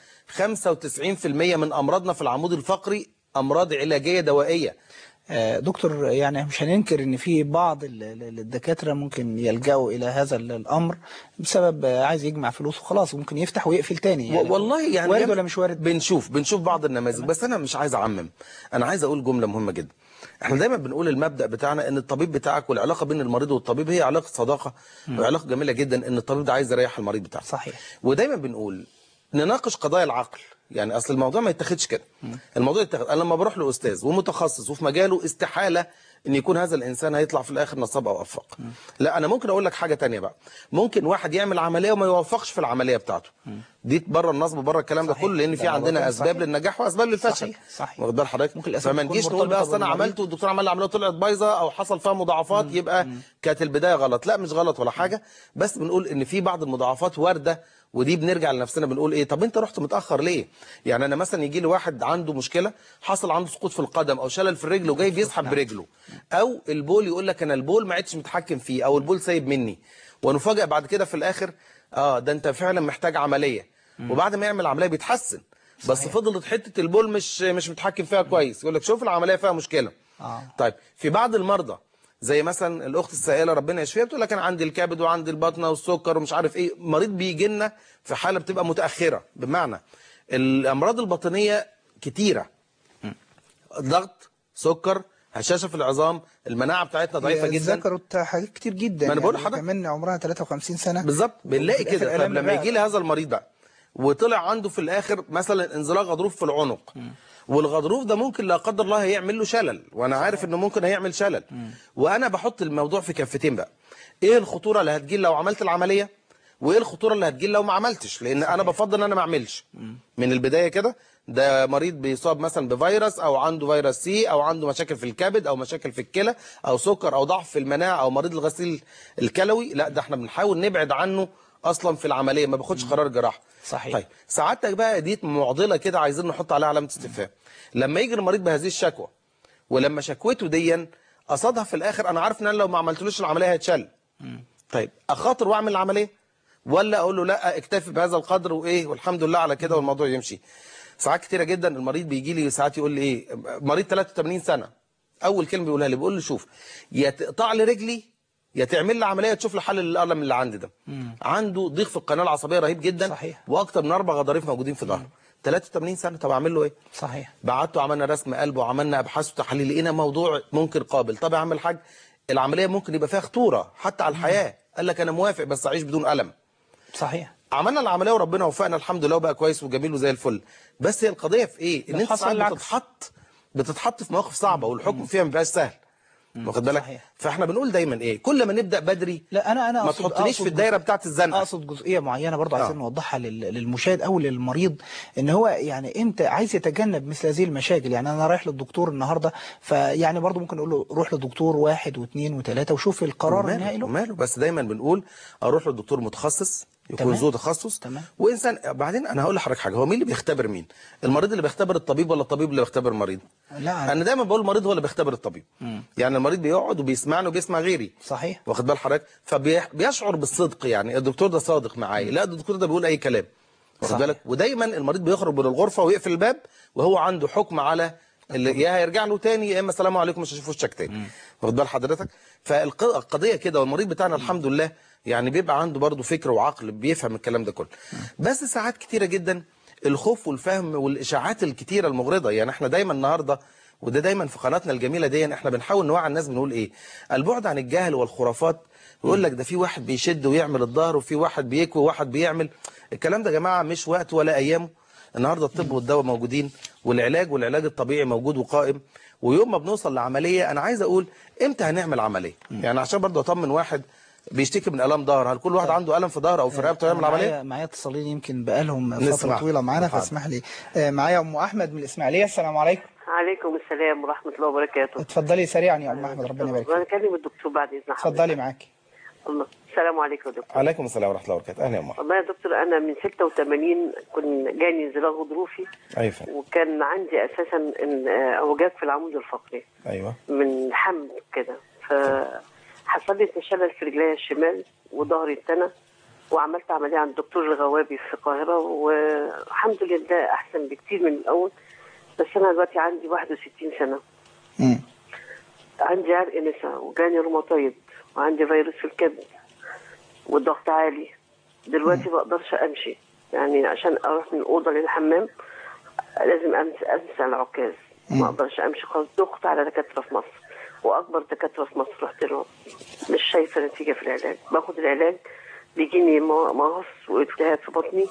95% من امراضنا في العمود الفقري امراض علاجيه دوائيه آه، دكتور يعني مش هننكر ان في بعض ال- ال- الدكاتره ممكن يلجأوا الى هذا ال- الامر بسبب آه، عايز يجمع فلوس وخلاص ممكن يفتح ويقفل تاني يعني والله يعني وارد ولا مش وارد بنشوف بنشوف بعض النماذج بس انا مش عايز اعمم انا عايز اقول جمله مهمه جدا احنا دايما بنقول المبدا بتاعنا ان الطبيب بتاعك والعلاقه بين المريض والطبيب هي علاقه صداقه وعلاقه جميله جدا ان الطبيب ده عايز يريح المريض بتاعه صحيح ودايما بنقول نناقش قضايا العقل يعني اصل الموضوع ما يتاخدش كده الموضوع يتاخد انا لما بروح لاستاذ ومتخصص وفي مجاله استحاله ان يكون هذا الانسان هيطلع في الاخر نصاب او افاق لا انا ممكن اقول لك حاجه تانية بقى ممكن واحد يعمل عمليه وما يوفقش في العمليه بتاعته دي بره النصب بره الكلام ده صحيح. كله لان في ده عندنا موضوع اسباب صحيح. للنجاح واسباب للفشل صحيح، صحيح. واخد بال حضرتك ممكن الأسباب فما تكون نجيش نقول مرتبطة بقى اصل انا بالمريض. عملت والدكتور عمل العمليه طلعت بايظه او حصل فيها مضاعفات يبقى كانت البدايه غلط لا مش غلط ولا حاجه بس بنقول ان في بعض المضاعفات وارده ودي بنرجع لنفسنا بنقول ايه طب انت رحت متاخر ليه يعني انا مثلا يجي لي واحد عنده مشكله حصل عنده سقوط في القدم او شلل في الرجل وجاي بيسحب برجله او البول يقول لك انا البول ما عدتش متحكم فيه او البول سايب مني ونفاجئ بعد كده في الاخر اه ده انت فعلا محتاج عمليه وبعد ما يعمل عمليه بيتحسن بس فضلت حته البول مش مش متحكم فيها كويس يقول لك شوف العمليه فيها مشكله آه. طيب في بعض المرضى زي مثلا الاخت السائله ربنا يشفيها بتقول لك انا عندي الكبد وعندي البطنه والسكر ومش عارف ايه مريض بيجي لنا في حاله بتبقى متاخره بمعنى الامراض الباطنيه كتيره ضغط سكر هشاشه في العظام المناعه بتاعتنا ضعيفه جدا ذكرت حاجات كتير جدا ما أنا بقول يعني لحضرتك. كمان عمرها 53 سنه بالظبط بنلاقي وفي الآخر كده طب آلام لما الرقبة. يجي لي هذا المريض بقى وطلع عنده في الاخر مثلا انزلاق غضروف في العنق والغضروف ده ممكن لا قدر الله هيعمل له شلل وانا عارف انه ممكن هيعمل شلل وانا بحط الموضوع في كفتين بقى ايه الخطوره اللي هتجي لو عملت العمليه وايه الخطوره اللي هتجي لو ما عملتش لان انا بفضل ان انا ما اعملش من البدايه كده ده مريض بيصاب مثلا بفيروس او عنده فيروس سي او عنده مشاكل في الكبد او مشاكل في الكلى او سكر او ضعف في المناعه او مريض الغسيل الكلوي لا ده احنا بنحاول نبعد عنه اصلا في العمليه ما باخدش قرار جراحه صحيح. طيب سعادتك بقى دي معضله كده عايزين نحط عليها علامه استفهام لما يجي المريض بهذه الشكوى ولما شكوته ديا قصدها في الاخر انا عارف ان انا لو ما عملتلوش العمليه هيتشل طيب اخاطر واعمل العمليه ولا اقول له لا اكتفي بهذا القدر وايه والحمد لله على كده والموضوع يمشي ساعات كتيره جدا المريض بيجي لي ساعات يقول لي ايه مريض 83 سنه اول كلمه بيقولها لي بيقول له شوف يا تقطع لي رجلي يا تعمل لي عمليه تشوف لي حل للالم اللي عندي ده عنده ضيق في القناه العصبيه رهيب جدا صحيح. واكتر من اربع غضاريف موجودين في ظهره 83 سنه طب اعمل له ايه صحيح بعته عملنا رسم قلب وعملنا ابحاث وتحاليل لقينا موضوع ممكن قابل طب يا عم الحاج العمليه ممكن يبقى فيها خطوره حتى على الحياه قال لك انا موافق بس اعيش بدون الم صحيح عملنا العمليه وربنا وفقنا الحمد لله وبقى كويس وجميل وزي الفل بس هي القضيه في ايه ان ده انت حصل ساعات العكس. بتتحط بتتحط في مواقف صعبه والحكم فيها ما بيبقاش سهل واخد بالك صحيح. فاحنا بنقول دايما ايه كل ما نبدا بدري لا انا انا ما أقصد- تحطنيش أقصد في الدايره جزء- بتاعت الزنقه اقصد جزئيه معينه برضه آه. عايزين نوضحها لل- للمشاهد او للمريض ان هو يعني امتى عايز يتجنب مثل هذه المشاكل يعني انا رايح للدكتور النهارده فيعني برضه ممكن اقول له روح لدكتور واحد واثنين وثلاثه وشوف القرار وماله- النهائي له وماله بس دايما بنقول اروح للدكتور متخصص يكون تمام. ذو تخصص تمام. وانسان بعدين انا هقول لحضرتك حاجه هو مين اللي بيختبر مين المريض اللي بيختبر الطبيب ولا الطبيب اللي بيختبر المريض لا انا دايما بقول المريض هو اللي بيختبر الطبيب يعني المريض بيقعد وبيسمعني وبيسمع غيري صحيح واخد بال حضرتك فبيشعر بالصدق يعني الدكتور ده صادق معايا لا الدكتور ده بيقول اي كلام واخد صحيح. بالك ودايما المريض بيخرج من الغرفه ويقفل الباب وهو عنده حكم على اللي يا هيرجع له تاني يا اما السلام عليكم مش هشوف وشك تاني واخد بال حضرتك فالقضيه كده والمريض بتاعنا الحمد لله يعني بيبقى عنده برضه فكر وعقل بيفهم الكلام ده كله بس ساعات كتيره جدا الخوف والفهم والاشاعات الكتيره المغرضه يعني احنا دايما النهارده وده دايما في قناتنا الجميله دي احنا بنحاول نوعي الناس بنقول ايه البعد عن الجهل والخرافات ويقول لك ده في واحد بيشد ويعمل الظهر وفي واحد بيكوي وواحد بيعمل الكلام ده يا جماعه مش وقت ولا ايامه النهارده الطب والدواء موجودين والعلاج والعلاج الطبيعي موجود وقائم ويوم ما بنوصل لعمليه انا عايز اقول امتى هنعمل عمليه يعني عشان برضه اطمن واحد بيشتكي من الام ظهر هل كل واحد عنده الم في ظهره او في رقبته يعمل عمليه معايا معايا اتصالين يمكن بقالهم فتره نسمع. طويله معانا اتفضل. فاسمح لي آه، معايا ام احمد من الاسماعيليه السلام عليكم عليكم السلام ورحمة الله وبركاته اتفضلي سريعا يا ام احمد ربنا يبارك أنا فيك كلم الدكتور بعد إذن حضرتك اتفضلي معاكي الله السلام عليكم يا دكتور عليكم السلام ورحمه الله وبركاته اهلا يا ام أحمد. والله يا دكتور أنا من 86 كنت جاني انزلاق غضروفي ايوه فندم. وكان عندي أساسا إن آه، أوجاج في العمود الفقري ايوه من حمل كده فحصل لي تشلل في رجلي الشمال وظهري اتنى وعملت عملية عند الدكتور الغوابي في القاهرة والحمد لله أحسن بكتير من الأول بس أنا دلوقتي عندي 61 سنة مم. عندي عرق نسا وجاني روماتويد وعندي فيروس في الكبد والضغط عالي دلوقتي ما بقدرش امشي يعني عشان اروح من الاوضه للحمام لازم امسك انسى العكاز ما اقدرش امشي خالص ضغط على دكاتره في مصر واكبر دكاتره في مصر رحت لهم مش شايفه نتيجه في العلاج باخد العلاج بيجيني م- مغص والتهاب في بطني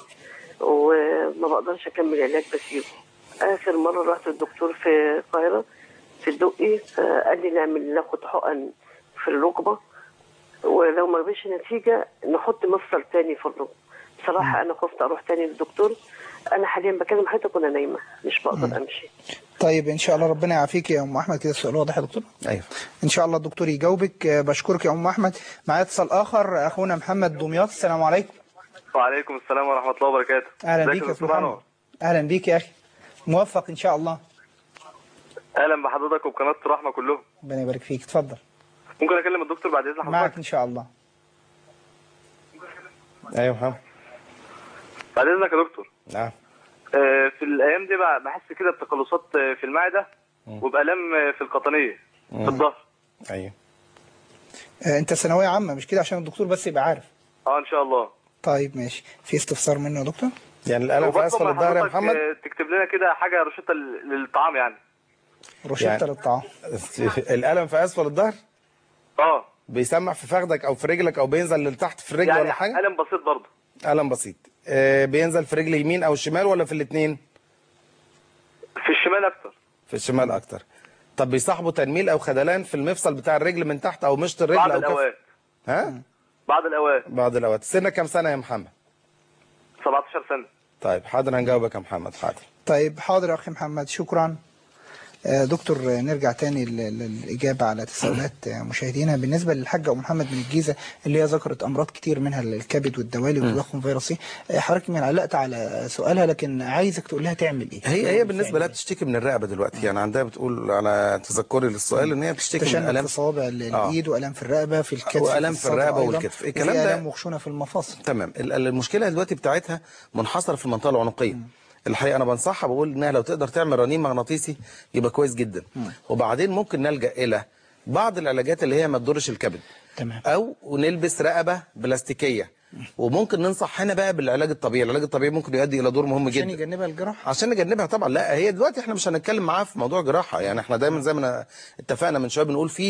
وما بقدرش اكمل علاج بسيبه اخر مره رحت الدكتور في القاهره في الدقي فقال لي نعمل ناخد حقن في الركبه ولو ما جابش نتيجه نحط مفصل تاني في الركبه بصراحه انا خفت اروح تاني للدكتور انا حاليا بكلم حضرتك وانا نايمه مش بقدر امشي طيب ان شاء الله ربنا يعافيك يا ام احمد كده السؤال واضح يا دكتور ايوه ان شاء الله الدكتور يجاوبك آه، بشكرك يا ام احمد معايا اتصال اخر اخونا محمد دمياط السلام عليكم وعليكم السلام ورحمة الله وبركاته اهلا ازيك بيك يا دكتور استاذ محمد أنور؟ اهلا بيك يا اخي موفق ان شاء الله أهلا بحضرتك وبقناة رحمة كلهم ربنا يبارك فيك اتفضل ممكن أكلم الدكتور بعد إذن معك حضرتك ان شاء الله ايوه محمد بعد إذنك يا دكتور نعم آه، في الأيام دي بقى بحس كده بتقلصات آه، في المعدة وبألم آه، في القطنية في الظهر ايوه آه، انت ثانويه عامه مش كده عشان الدكتور بس يبقى عارف اه إن شاء الله طيب ماشي في استفسار منه يا دكتور يعني الالم في وبطلب اسفل من الظهر يا حضرتك، محمد آه، تكتب لنا كده حاجة روشتة لل- للطعام يعني روشته يعني- للطعام الالم في اسفل الظهر اه بيسمع في فخدك او في رجلك او بينزل لتحت في الرجل يعني ولا حاجه ألم بسيط برضه الم بسيط آه، بينزل في رجل يمين او شمال ولا في الاثنين في الشمال أكتر في الشمال اكتر طب بيصاحبه تنميل او خدلان في المفصل بتاع الرجل من تحت او مشط الرجل بعض او كف الأوقات ها بعض الأوقات بعض الاوقات سنك كام سنه يا محمد 17 سنة طيب حاضر هنجاوبك يا محمد حاضر طيب حاضر يا اخي محمد شكرا آه، دكتور آه، نرجع تاني لل- للإجابة على تساؤلات آه، مشاهدينا بالنسبة للحاجة أم محمد من الجيزة اللي هي ذكرت أمراض كتير منها الكبد والدوالي والتضخم فيروسي آه، حضرتك يمكن علقت على سؤالها لكن عايزك تقول لها تعمل إيه هي هي بالنسبه لها بتشتكي من الرقبه دلوقتي يعني عندها بتقول على تذكري للسؤال ان هي بتشتكي من تشنج في الام صوابع ال- آه. الإيد وألم في الرقبة في الكتف وألم في الصدر الرقبة أيضاً، والكتف. وفي الكلام ده- آلام وخشونة في المفاصل تمام ال- ال- المشكله دلوقتي بتاعتها منحصره في المنطقه العنقيه الحقيقه انا بنصحها بقول انها لو تقدر تعمل رنين مغناطيسي يبقى كويس جدا وبعدين ممكن نلجا الى بعض العلاجات اللي هي ما تضرش الكبد تمام او نلبس رقبه بلاستيكيه وممكن ننصح هنا بقى بالعلاج الطبيعي العلاج الطبيعي ممكن يؤدي الى دور مهم عشان جدا يجنبها الجراحة عشان نجنبها طبعا لا هي دلوقتي احنا مش هنتكلم معاها في موضوع جراحه يعني احنا دايما زي ما أنا اتفقنا من شويه بنقول فيه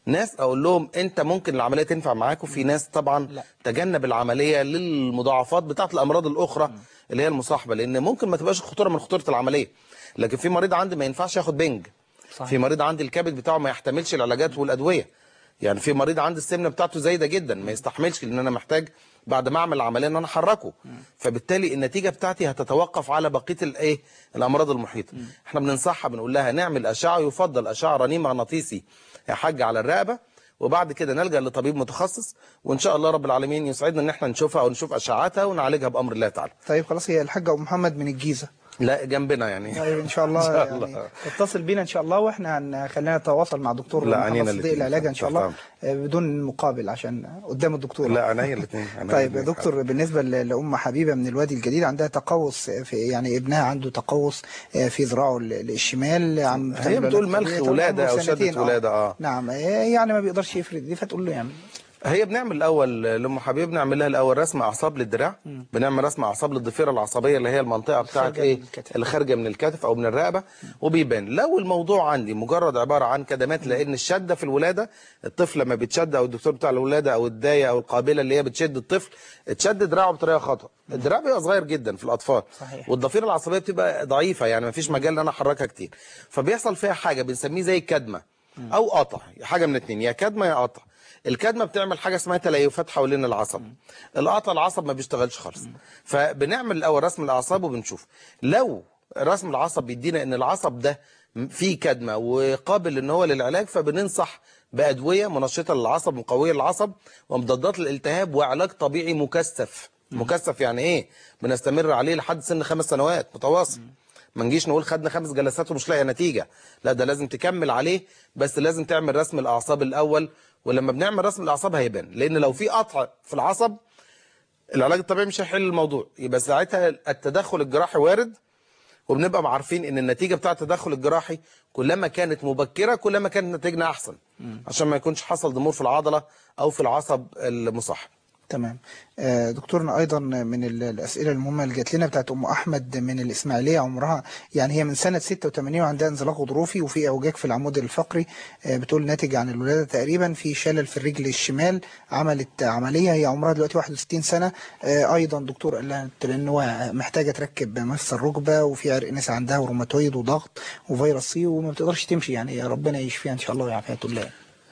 ناس اقول لهم انت ممكن العمليه تنفع معاك وفي ناس طبعا لا. تجنب العمليه للمضاعفات بتاعه الامراض الاخرى اللي هي المصاحبه لان ممكن ما تبقاش خطوره من خطوره العمليه لكن في مريض عندي ما ينفعش ياخد بنج صحيح. في مريض عندي الكبد بتاعه ما يحتملش العلاجات والادويه يعني في مريض عندي السمنه بتاعته زايده جدا ما يستحملش لان انا محتاج بعد ما اعمل العمليه ان انا احركه فبالتالي النتيجه بتاعتي هتتوقف على بقيه الايه الامراض المحيطه احنا بننصحها بنقول لها نعمل اشعه يفضل اشعه رنين مغناطيسي يا حاج على الرقبه وبعد كده نلجا لطبيب متخصص وان شاء الله رب العالمين يسعدنا ان احنا نشوفها او نشوف اشعاعاتها ونعالجها بامر الله تعالى طيب خلاص هي الحاجه ام محمد من الجيزه لا جنبنا يعني طيب ان شاء الله, إن شاء يعني الله. اتصل بينا ان شاء الله واحنا هنخلينا نتواصل مع دكتور لا، محمد عنينا صديق الاتنين. العلاج ان شاء الله تمام. آه، بدون مقابل عشان قدام الدكتور لا عينيا الاثنين طيب يا دكتور بالنسبه ل- لام حبيبه من الوادي الجديد عندها تقوس في يعني ابنها عنده تقوس آه، في ذراعه ال- الشمال عم هي بتقول ملخ طبعاً ولادة أو سنتين، شدة ولادة، آه. نعم آه، يعني ما بيقدرش يفرد دي فتقول له يعمل هي بنعمل الاول لام حبيب بنعمل لها الاول رسم اعصاب للدراع بنعمل رسم اعصاب للضفيره العصبيه اللي هي المنطقه بتاعت خارجة ايه من الكتف. اللي خارجه من الكتف او من الرقبه وبيبان لو الموضوع عندي مجرد عباره عن كدمات لان الشده في الولاده الطفل لما بيتشد او الدكتور بتاع الولاده او الدايه او القابله اللي هي بتشد الطفل تشد دراعه بطريقه خطا الدراع بيبقى صغير جدا في الاطفال صحيح. والضفيره العصبيه بتبقى ضعيفه يعني مفيش مجال ان انا احركها كتير فبيحصل فيها حاجه بنسميه زي الكدمه او قطع حاجه من اتنين يا كدمه يا قطع الكدمه بتعمل حاجه اسمها تليفات حوالين العصب القطع العصب ما بيشتغلش خالص فبنعمل الاول رسم الاعصاب وبنشوف لو رسم العصب بيدينا ان العصب ده فيه كدمه وقابل ان هو للعلاج فبننصح بادويه منشطه للعصب مقويه للعصب ومضادات للالتهاب وعلاج طبيعي مكثف مكثف يعني ايه بنستمر عليه لحد سن خمس سنوات متواصل ما نجيش نقول خدنا خمس جلسات ومش لاقي نتيجه لا ده لازم تكمل عليه بس لازم تعمل رسم الاعصاب الاول ولما بنعمل رسم الاعصاب هيبان لان لو في قطع في العصب العلاج الطبيعي مش هيحل الموضوع يبقى ساعتها التدخل الجراحي وارد وبنبقى عارفين ان النتيجه بتاعه التدخل الجراحي كلما كانت مبكره كلما كانت نتيجنا احسن عشان ما يكونش حصل ضمور في العضله او في العصب المصاحب تمام آه، دكتورنا ايضا من ال- الاسئله المهمه اللي جات لنا بتاعت ام احمد من الاسماعيليه عمرها يعني هي من سنه 86 وعندها انزلاق غضروفي وفي اعوجاج في العمود الفقري آه، بتقول ناتج عن الولاده تقريبا في شلل في الرجل الشمال عملت عمليه هي عمرها دلوقتي 61 سنه آه، ايضا دكتور قال لها ان هو محتاجه تركب مفصل ركبه وفي عرق نسا عندها وروماتويد وضغط وفيروس سي وما بتقدرش تمشي يعني يا ربنا يشفيها ان شاء الله ويعافيها الله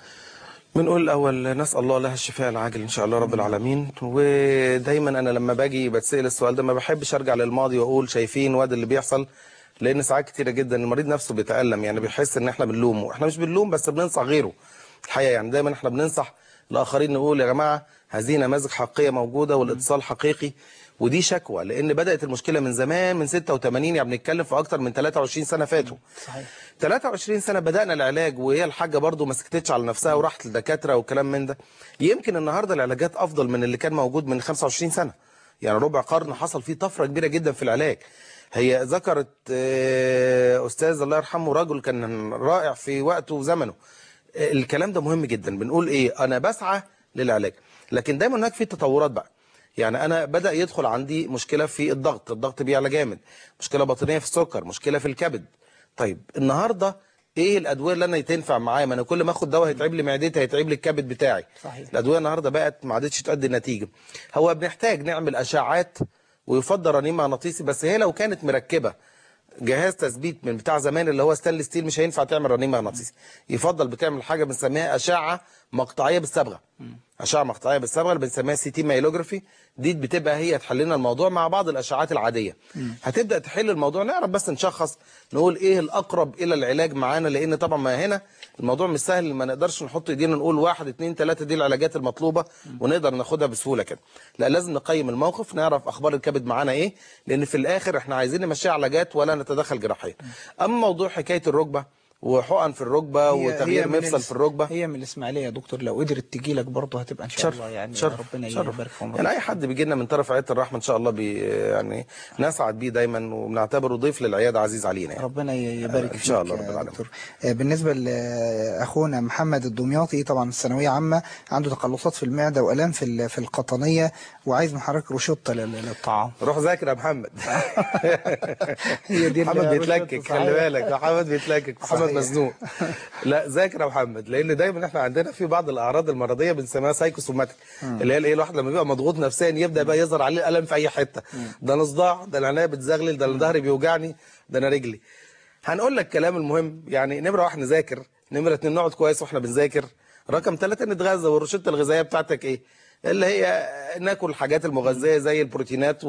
بنقول الاول نسال الله لها الشفاء العاجل ان شاء الله رب العالمين ودايما انا لما باجي بتسال السؤال ده ما بحبش ارجع للماضي واقول شايفين واد اللي بيحصل لان ساعات كتيره جدا المريض نفسه بيتالم يعني بيحس ان احنا بنلومه احنا مش بنلوم بس بننصح غيره الحقيقه يعني دايما احنا بننصح الاخرين نقول يا جماعه هذه نماذج حقيقيه موجوده والاتصال حقيقي ودي شكوى لان بدات المشكله من زمان من 86 يعني بنتكلم في اكتر من 23 سنه فاتوا صحيح 23 سنه بدانا العلاج وهي الحاجه برضو ما سكتتش على نفسها وراحت للدكاتره والكلام من ده يمكن النهارده العلاجات افضل من اللي كان موجود من 25 سنه يعني ربع قرن حصل فيه طفره كبيره جدا في العلاج هي ذكرت آه، استاذ الله يرحمه رجل كان رائع في وقته وزمنه آه، الكلام ده مهم جدا بنقول ايه انا بسعى للعلاج لكن دايما هناك في تطورات بقى يعني انا بدا يدخل عندي مشكله في الضغط الضغط بيعلى جامد مشكله باطنيه في السكر مشكله في الكبد طيب النهارده ايه الادويه اللي انا تنفع معايا ما انا كل ما اخد دواء هيتعب لي معدتي هيتعب لي الكبد بتاعي صحيح. الادويه النهارده بقت ما عادتش تؤدي نتيجه هو بنحتاج نعمل اشعاعات ويفضل رنين مغناطيسي بس هي لو كانت مركبه جهاز تثبيت من بتاع زمان اللي هو ستانلس ستيل مش هينفع تعمل رنين مغناطيسي يفضل بتعمل حاجه بنسميها اشعه مقطعيه بالصبغه اشعه مقطعيه بالصبغه اللي بنسميها سي تي مايلوجرافي دي بتبقى هي تحل لنا الموضوع مع بعض الاشعاعات العاديه هتبدا تحل الموضوع نعرف بس نشخص نقول ايه الاقرب الى العلاج معانا لان طبعا ما هنا الموضوع مش سهل ما نقدرش نحط ايدينا نقول واحد اتنين تلاته دي العلاجات المطلوبه ونقدر ناخدها بسهوله كده لا لازم نقيم الموقف نعرف اخبار الكبد معانا ايه لان في الاخر احنا عايزين نمشي علاجات ولا نتدخل جراحيا اما موضوع حكايه الركبه وحقن في الركبه هي- وتغيير هي من مفصل الاس- في الركبه هي من الاسماعيليه يا دكتور لو قدرت تجي لك برضه هتبقى ان شاء شرف الله يعني شرف ربنا شرف. يبارك في عمرك يعني اي حد بيجي لنا من طرف عياده الرحمه ان شاء الله بي يعني نسعد بيه دايما وبنعتبره ضيف للعياده عزيز علينا يعني. ربنا يبارك ان شاء فيك الله يا رب العالمين دكتور. آه، بالنسبه لاخونا محمد الدمياطي طبعا الثانويه عامه عنده تقلصات في المعده والام في ال- في القطنيه وعايز من حضرتك روشته لل- للطعام روح ذاكر يا محمد هي دي محمد الروشتة، بيتلكك صحيح. خلي بالك محمد بيتلكك محمد صحيح. مزنوق لا ذاكر يا محمد لان دايما احنا عندنا في بعض الاعراض المرضيه بنسميها سايكوسوماتيك اللي هي الايه الواحد لما بيبقى مضغوط نفسيا يبدا بقى يظهر عليه الالم في اي حته ده انا صداع ده انا عينيا بتزغلل ده انا ظهري بيوجعني ده انا رجلي هنقول لك كلام المهم يعني نمره واحد نذاكر نمره اتنين نقعد كويس واحنا بنذاكر رقم ثلاثة نتغذى والروشته الغذائيه بتاعتك ايه اللي هي ناكل الحاجات المغذيه زي البروتينات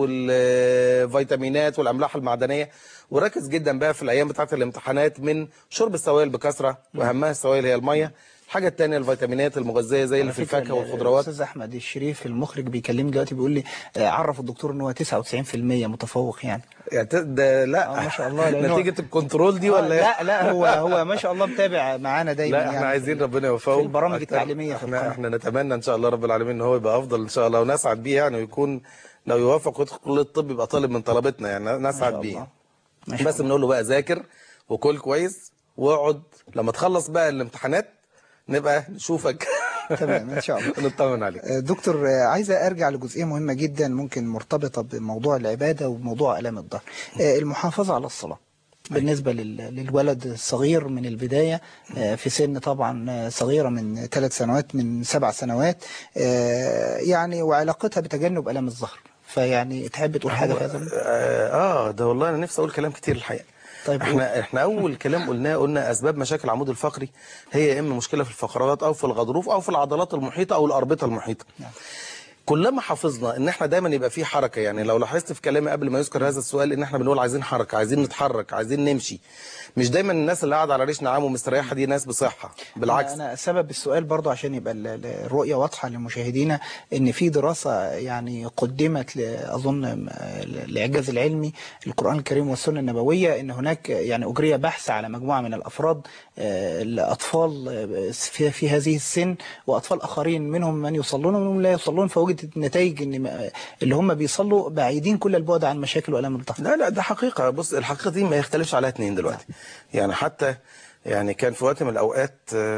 والفيتامينات والاملاح المعدنيه وركز جدا بقى في الايام بتاعه الامتحانات من شرب السوائل بكثره واهمها السوائل هي الميه الحاجه الثانيه الفيتامينات المغذيه زي اللي في على فكرة الفاكهه والخضروات الاستاذ احمد الشريف المخرج بيكلمني دلوقتي بيقول لي آه، عرف الدكتور ان هو 99% متفوق يعني يعني ت- ده لا آه، ما شاء الله لأن هو- نتيجه الكنترول دي آه، ولا إيه؟ لا لا هو هو ما شاء الله متابع معانا دايما لا احنا يعني عايزين ربنا يوفقه في البرامج أكتر. التعليميه في احنا القناه احنا نتمنى ان شاء الله رب العالمين ان هو يبقى افضل ان شاء الله ونسعد بيه يعني ويكون لو يوفق ويدخل كليه الطب يبقى طالب من طلبتنا يعني نسعد بيه بس بنقول له بقى ذاكر وكل كويس واقعد لما تخلص بقى الامتحانات نبقى نشوفك تمام ان شاء الله نطمن عليك آه، دكتور آه، عايزة أرجع لجزئية مهمة جدا ممكن مرتبطة بموضوع العبادة وموضوع ألام الظهر آه، المحافظة على الصلاة بالنسبة لل- للولد الصغير من البداية آه، في سن طبعا آه، صغيرة من ثلاث سنوات من سبع سنوات آه، يعني وعلاقتها بتجنب ألام الظهر فيعني تحب تقول حاجة في هذا الموضوع؟ اه ده والله انا نفسي اقول كلام كتير الحقيقه طيب احنا احنا اول كلام قلناه قلنا اسباب مشاكل العمود الفقري هي يا اما مشكله في الفقرات او في الغضروف او في العضلات المحيطه او الاربطه المحيطه كلما حافظنا ان احنا دايما يبقى في حركه يعني لو لاحظت في كلامي قبل ما يذكر هذا السؤال ان احنا بنقول عايزين حركه عايزين نتحرك عايزين نمشي مش دايما الناس اللي قاعده على ريش نعام ومستريحه دي ناس بصحه بالعكس أنا أنا سبب السؤال برضو عشان يبقى ال- ال- الرؤية واضحة لمشاهدينا إن في دراسة يعني قدمت ل- أظن م- الإعجاز العلمي القرآن الكريم والسنة النبوية إن هناك يعني أجري بحث على مجموعة من الأفراد آه، الأطفال آه، في في هذه السن وأطفال آخرين منهم من يصلون ومنهم لا يصلون فوجدت النتائج إن م- اللي هم بيصلوا بعيدين كل البعد عن مشاكل وألام الظهر لا لا ده حقيقة بص الحقيقة دي ما يختلفش عليها اتنين دلوقتي يعني حتى يعني كان في وقت من الأوقات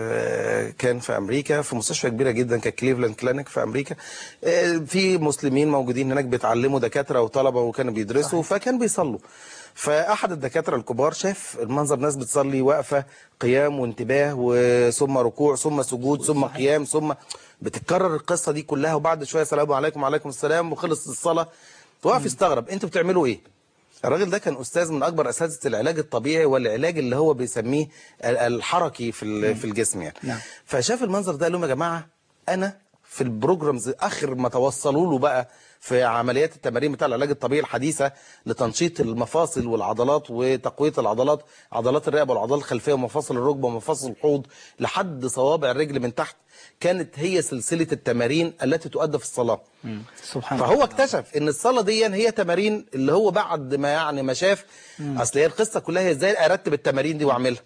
آه، كان في أمريكا في مستشفى كبيرة جدا ككليفلاند كلينيك في أمريكا آه، في مسلمين موجودين هناك بيتعلموا دكاترة وطلبة وكانوا بيدرسوا فكان بيصلوا فأحد الدكاترة الكبار شاف المنظر ناس بتصلي واقفة قيام وانتباه وثم ركوع ثم سجود ثم قيام ثم بتتكرر القصة دي كلها وبعد شوية السلام عليكم وعليكم السلام وخلص الصلاة وقف يستغرب انتوا بتعملوا ايه الراجل ده كان استاذ من اكبر اساتذه العلاج الطبيعي والعلاج اللي هو بيسميه ال- الحركي في ال- في الجسم يعني نعم. فشاف المنظر ده قال لهم يا جماعه انا في البروجرامز اخر ما توصلوا له بقى في عمليات التمارين بتاع العلاج الطبيعي الحديثه لتنشيط المفاصل والعضلات وتقويه العضلات عضلات الرقبه والعضلات الخلفيه ومفاصل الركبه ومفاصل الحوض لحد صوابع الرجل من تحت كانت هي سلسله التمارين التي تؤدى في الصلاه سبحان فهو اكتشف ان الصلاه دي هي تمارين اللي هو بعد ما يعني ما شاف اصل هي القصه كلها هي ازاي ارتب التمارين دي واعملها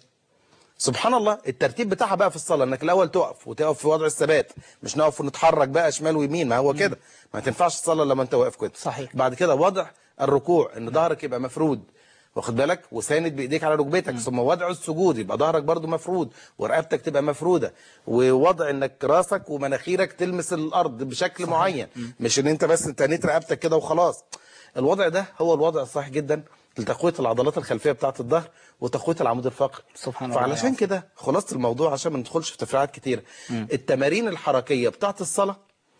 سبحان الله الترتيب بتاعها بقى في الصلاه انك الاول تقف وتقف في وضع الثبات مش نقف ونتحرك بقى شمال ويمين ما هو كده ما تنفعش الصلاه لما انت واقف كده صحيح. بعد كده وضع الركوع ان ظهرك يبقى مفرود واخد بالك وساند بايديك على ركبتك ثم وضع السجود يبقى ظهرك برضو مفرود ورقبتك تبقى مفروده ووضع انك راسك ومناخيرك تلمس الارض بشكل صحيح. معين مش ان انت بس تنيت رقبتك كده وخلاص الوضع ده هو الوضع الصحيح جدا لتقويه العضلات الخلفيه بتاعه الظهر وتقويه العمود الفقري سبحان الله فعلشان كده خلاصه الموضوع عشان ما ندخلش في تفريعات كتيره التمارين الحركيه بتاعه الصلاه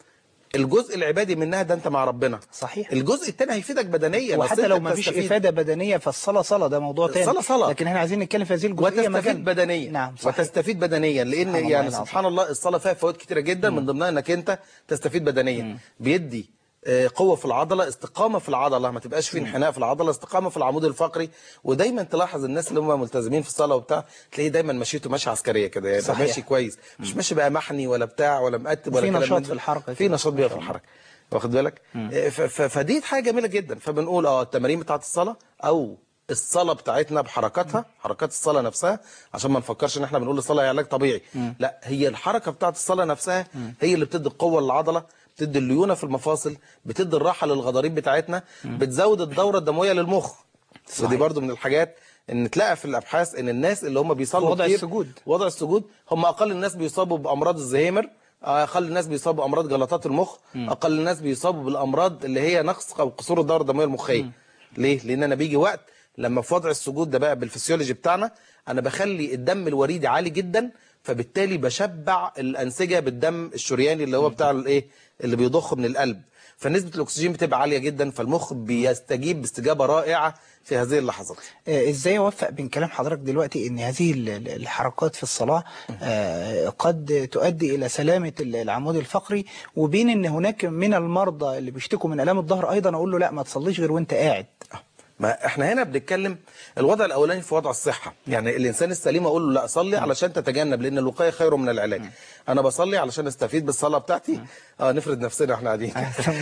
الجزء العبادي منها ده انت مع ربنا صحيح الجزء الثاني هيفيدك بدنيا بس وحتى انت لو ما فيش بتستفيد. إفادة بدنية فالصلاة صلاة ده موضوع تاني الصلاة صلاة. لكن احنا عايزين نتكلم في هذه الجزئية وتستفيد بدنيا نعم صحيح وتستفيد بدنيا لان سبحان الله يعني العظيم. سبحان الله الصلاه فيها فوائد كتيره جدا من ضمنها انك انت تستفيد بدنيا بيدي آه، قوه في العضله استقامه في العضله ما تبقاش في انحناء في العضله استقامه في العمود الفقري ودايما تلاحظ الناس اللي هم ملتزمين في الصلاه وبتاع تلاقيه دايما مشيته ماشيه عسكريه كده يعني صحيح. ماشي كويس مش ماشي بقى محني ولا بتاع ولا مقتب ولا وفي كلام نشاط من ده. في الحركة في كده. نشاط بيبقى في الحركه واخد بالك آه، ف- ف- فدي حاجه جميله جدا فبنقول اه التمارين بتاعت الصلاه او الصلاه بتاعتنا بحركاتها حركات الصلاه نفسها عشان ما نفكرش ان احنا بنقول الصلاه هي علاج طبيعي لا هي الحركه بتاعت الصلاه نفسها هي اللي بتدي القوه للعضله بتدي الليونه في المفاصل بتدي الراحه للغضاريف بتاعتنا بتزود الدوره الدمويه للمخ ودي برضو من الحاجات ان تلاقي في الابحاث ان الناس اللي هم بيصلوا وضع كتير السجود. وضع السجود هم اقل الناس بيصابوا بامراض الزهايمر اقل الناس بيصابوا بامراض جلطات المخ اقل الناس بيصابوا بالامراض اللي هي نقص او قصور الدوره الدمويه المخيه ليه لان انا بيجي وقت لما في وضع السجود ده بقى بالفسيولوجي بتاعنا انا بخلي الدم الوريدي عالي جدا فبالتالي بشبع الانسجه بالدم الشرياني اللي هو بتاع الايه اللي بيضخ من القلب فنسبه الاكسجين بتبقى عاليه جدا فالمخ بيستجيب باستجابه رائعه في هذه اللحظات آه، ازاي اوفق بين كلام حضرتك دلوقتي ان هذه ال- ال- الحركات في الصلاة آه، قد تؤدي الى سلامة ال- العمود الفقري وبين ان هناك من المرضى اللي بيشتكوا من الام الظهر ايضا اقول له لا ما تصليش غير وانت قاعد ما احنا هنا بنتكلم الوضع الاولاني في وضع الصحه يعني الانسان السليم اقول له لا صلي علشان تتجنب لان الوقايه خير من العلاج انا بصلي علشان استفيد بالصلاه بتاعتي اه نفرض نفسنا واحنا قاعدين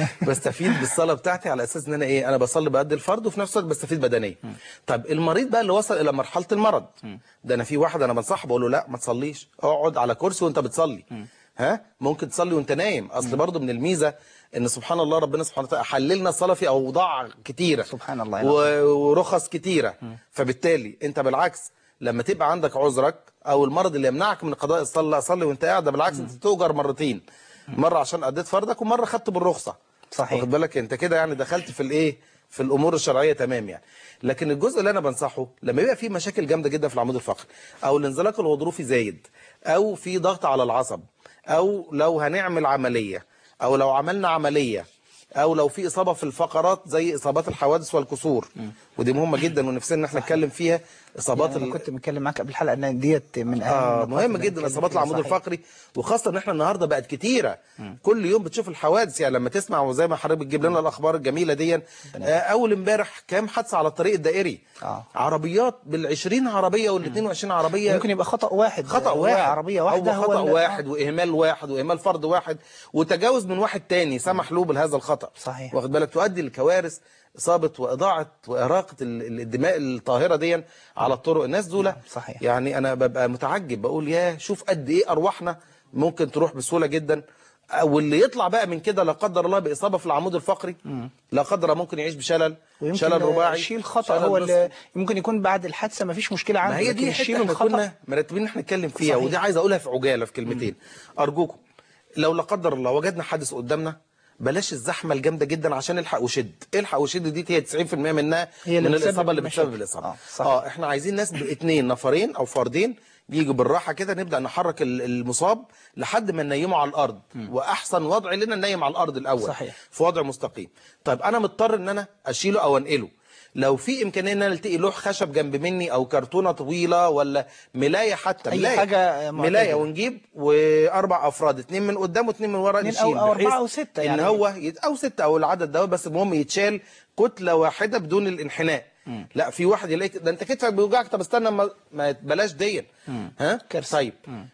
بستفيد بالصلاه بتاعتي على اساس ان انا ايه انا بصلي بقد الفرض وفي نفس الوقت بستفيد بدنيا طب المريض بقى اللي وصل الى مرحله المرض ده انا في واحد انا بنصحه بقول له لا ما تصليش اقعد على كرسي وانت بتصلي ها ممكن تصلي وانت نايم اصل برضو من الميزه ان سبحان الله ربنا سبحانه وتعالى حللنا الصلاه في اوضاع كتيره سبحان الله و- ورخص كتيره فبالتالي انت بالعكس لما تبقى عندك عذرك او المرض اللي يمنعك من قضاء الصلاه لا صلي وانت قاعد ده بالعكس انت تؤجر مرتين مره عشان اديت فرضك ومره خدت بالرخصه صحيح واخد بالك انت كده يعني دخلت في الايه في الامور الشرعيه تمام يعني لكن الجزء اللي انا بنصحه لما يبقى في مشاكل جامده جدا في العمود الفقري او الانزلاق الغضروفي زايد او في ضغط على العصب او لو هنعمل عمليه او لو عملنا عمليه او لو في اصابه في الفقرات زي اصابات الحوادث والكسور ودي مهمه جدا ونفسنا ان احنا نتكلم فيها اصابات يعني ال- انا كنت متكلم معاك قبل الحلقه ان ديت من اهم اه النقاط مهم اللي جدا هنتكلم اصابات فيها. العمود صحيح. الفقري وخاصه ان احنا النهارده بقت كتيره كل يوم بتشوف الحوادث يعني لما تسمع وزي ما حضرتك بتجيب لنا الاخبار الجميله دي آه اول امبارح كام حادثه على الطريق الدائري آه. عربيات بال20 عربيه وال22 عربيه ممكن يبقى خطا واحد خطا هو واحد عربيه واحده هو خطا اللي- واحد واهمال واحد واهمال فرد واحد وتجاوز من واحد تاني سمح له بهذا الخطا صحيح. واخد بالك تؤدي لكوارث اصابه واضاعه واراقه ال- ال- الدماء الطاهره دي على الطرق الناس دول صحيح. يعني انا ببقى متعجب بقول يا شوف قد ايه ارواحنا ممكن تروح بسهوله جدا واللي يطلع بقى من كده لا قدر الله باصابه في العمود الفقري لا قدر الله ممكن يعيش بشلل ويمكن شلل رباعي شيل خطا شلل هو نصفي. اللي ممكن يكون بعد الحادثه ما فيش مشكله عنده ما هي لكن دي شيل حته احنا الخطا كنا مرتبين ان احنا نتكلم فيها صحيح. ودي عايز اقولها في عجاله في كلمتين ارجوكم لو لا قدر الله وجدنا حادث قدامنا بلاش الزحمه الجامده جدا عشان الحق وشد الحق وشد دي هي 90% منها هي اللي من بتسبب الاصابه اللي المشاكل. بتسبب الاصابه آه، صحيح. اه احنا عايزين ناس باثنين نفرين او فردين يجوا بالراحه كده نبدا نحرك ال- المصاب لحد ما ننيمه على الارض واحسن وضع لنا ننيم على الارض الاول صحيح. في وضع مستقيم طيب انا مضطر ان انا اشيله او انقله لو في امكانيه ان انا التقي لوح خشب جنب مني او كرتونه طويله ولا ملايه حتى أي ملايه حاجة معتدلة. ملايه ونجيب واربع افراد اثنين من قدام واثنين من ورا اتنين نشيل أو- أو بحيث أربعة أو ستة ان يعني. هو يت... او ستة او العدد ده بس المهم يتشال كتله واحده بدون الانحناء لا في واحد يلاقي ده انت كتفك بيوجعك طب استنى ما, ما بلاش دي ها كارثة. طيب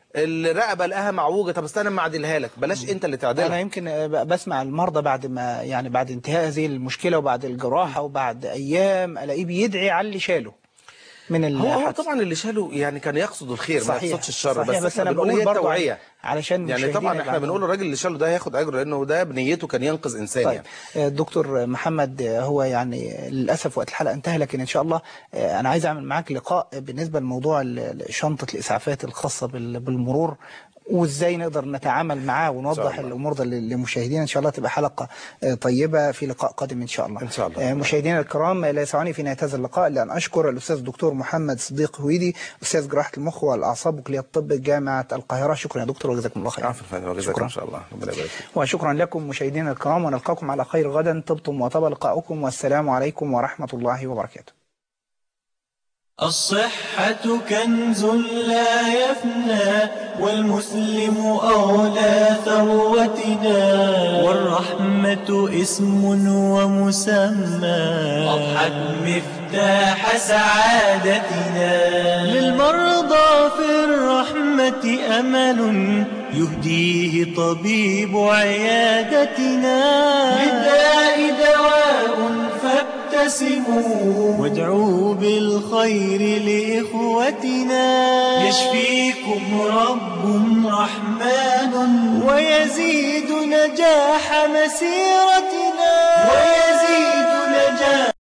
الرقبه لقاها معوجه طب استنى ما اعدلها لك بلاش انت اللي تعدلها انا يمكن آه، ب- بسمع المرضى بعد ما يعني بعد انتهاء هذه المشكله وبعد الجراحه وبعد ايام الاقيه بيدعي على اللي شاله من هو هو الحادث. طبعا اللي شاله يعني كان يقصد الخير ما صحيح. يقصدش الشر صحيح، بس, بس احنا أنا بنقول بقول هي برضو التوعيه علشان يعني مشاهدينا طبعا يبقى احنا بنقول عندهم- الراجل اللي شاله ده هياخد اجر لانه ده بنيته كان ينقذ انسان طيب يعني آه، دكتور محمد آه، هو يعني للاسف وقت الحلقه انتهى لكن ان شاء الله آه، انا عايز اعمل معاك لقاء بالنسبه لموضوع ال- ال- شنطه الاسعافات الخاصه بال- بالمرور وازاي نقدر نتعامل معاه ونوضح الله. الامور ده لل- لمشاهدينا ان شاء الله تبقى حلقه آه، طيبه في لقاء قادم ان شاء الله إن شاء الله. آه، مشاهدينا الكرام لا يسعني في نهايه هذا اللقاء الا ان اشكر الاستاذ الدكتور محمد صديق هويدي استاذ جراحه المخ والاعصاب وكليه الطب جامعه القاهره شكرا يا دكتور وجزاكم الله خيرا عفوا يا فندم وجزاكم شكراً. ان شاء الله ربنا يبارك فيك وشكرا لكم مشاهدينا الكرام ونلقاكم على خير غدا طبتم وطاب لقاؤكم والسلام عليكم ورحمة الله وبركاته الصحة كنز لا يفنى والمسلم أولى ثروتنا والرحمة اسم ومسمى أضحت مفتاح سعادتنا للمرضى في الرحمة أمل يهديه طبيب عيادتنا للداء دواء فابتسموا وادعوا بالخير لإخوتنا يشفيكم رب رحمن ويزيد نجاح مسيرتنا ويزيد نجاح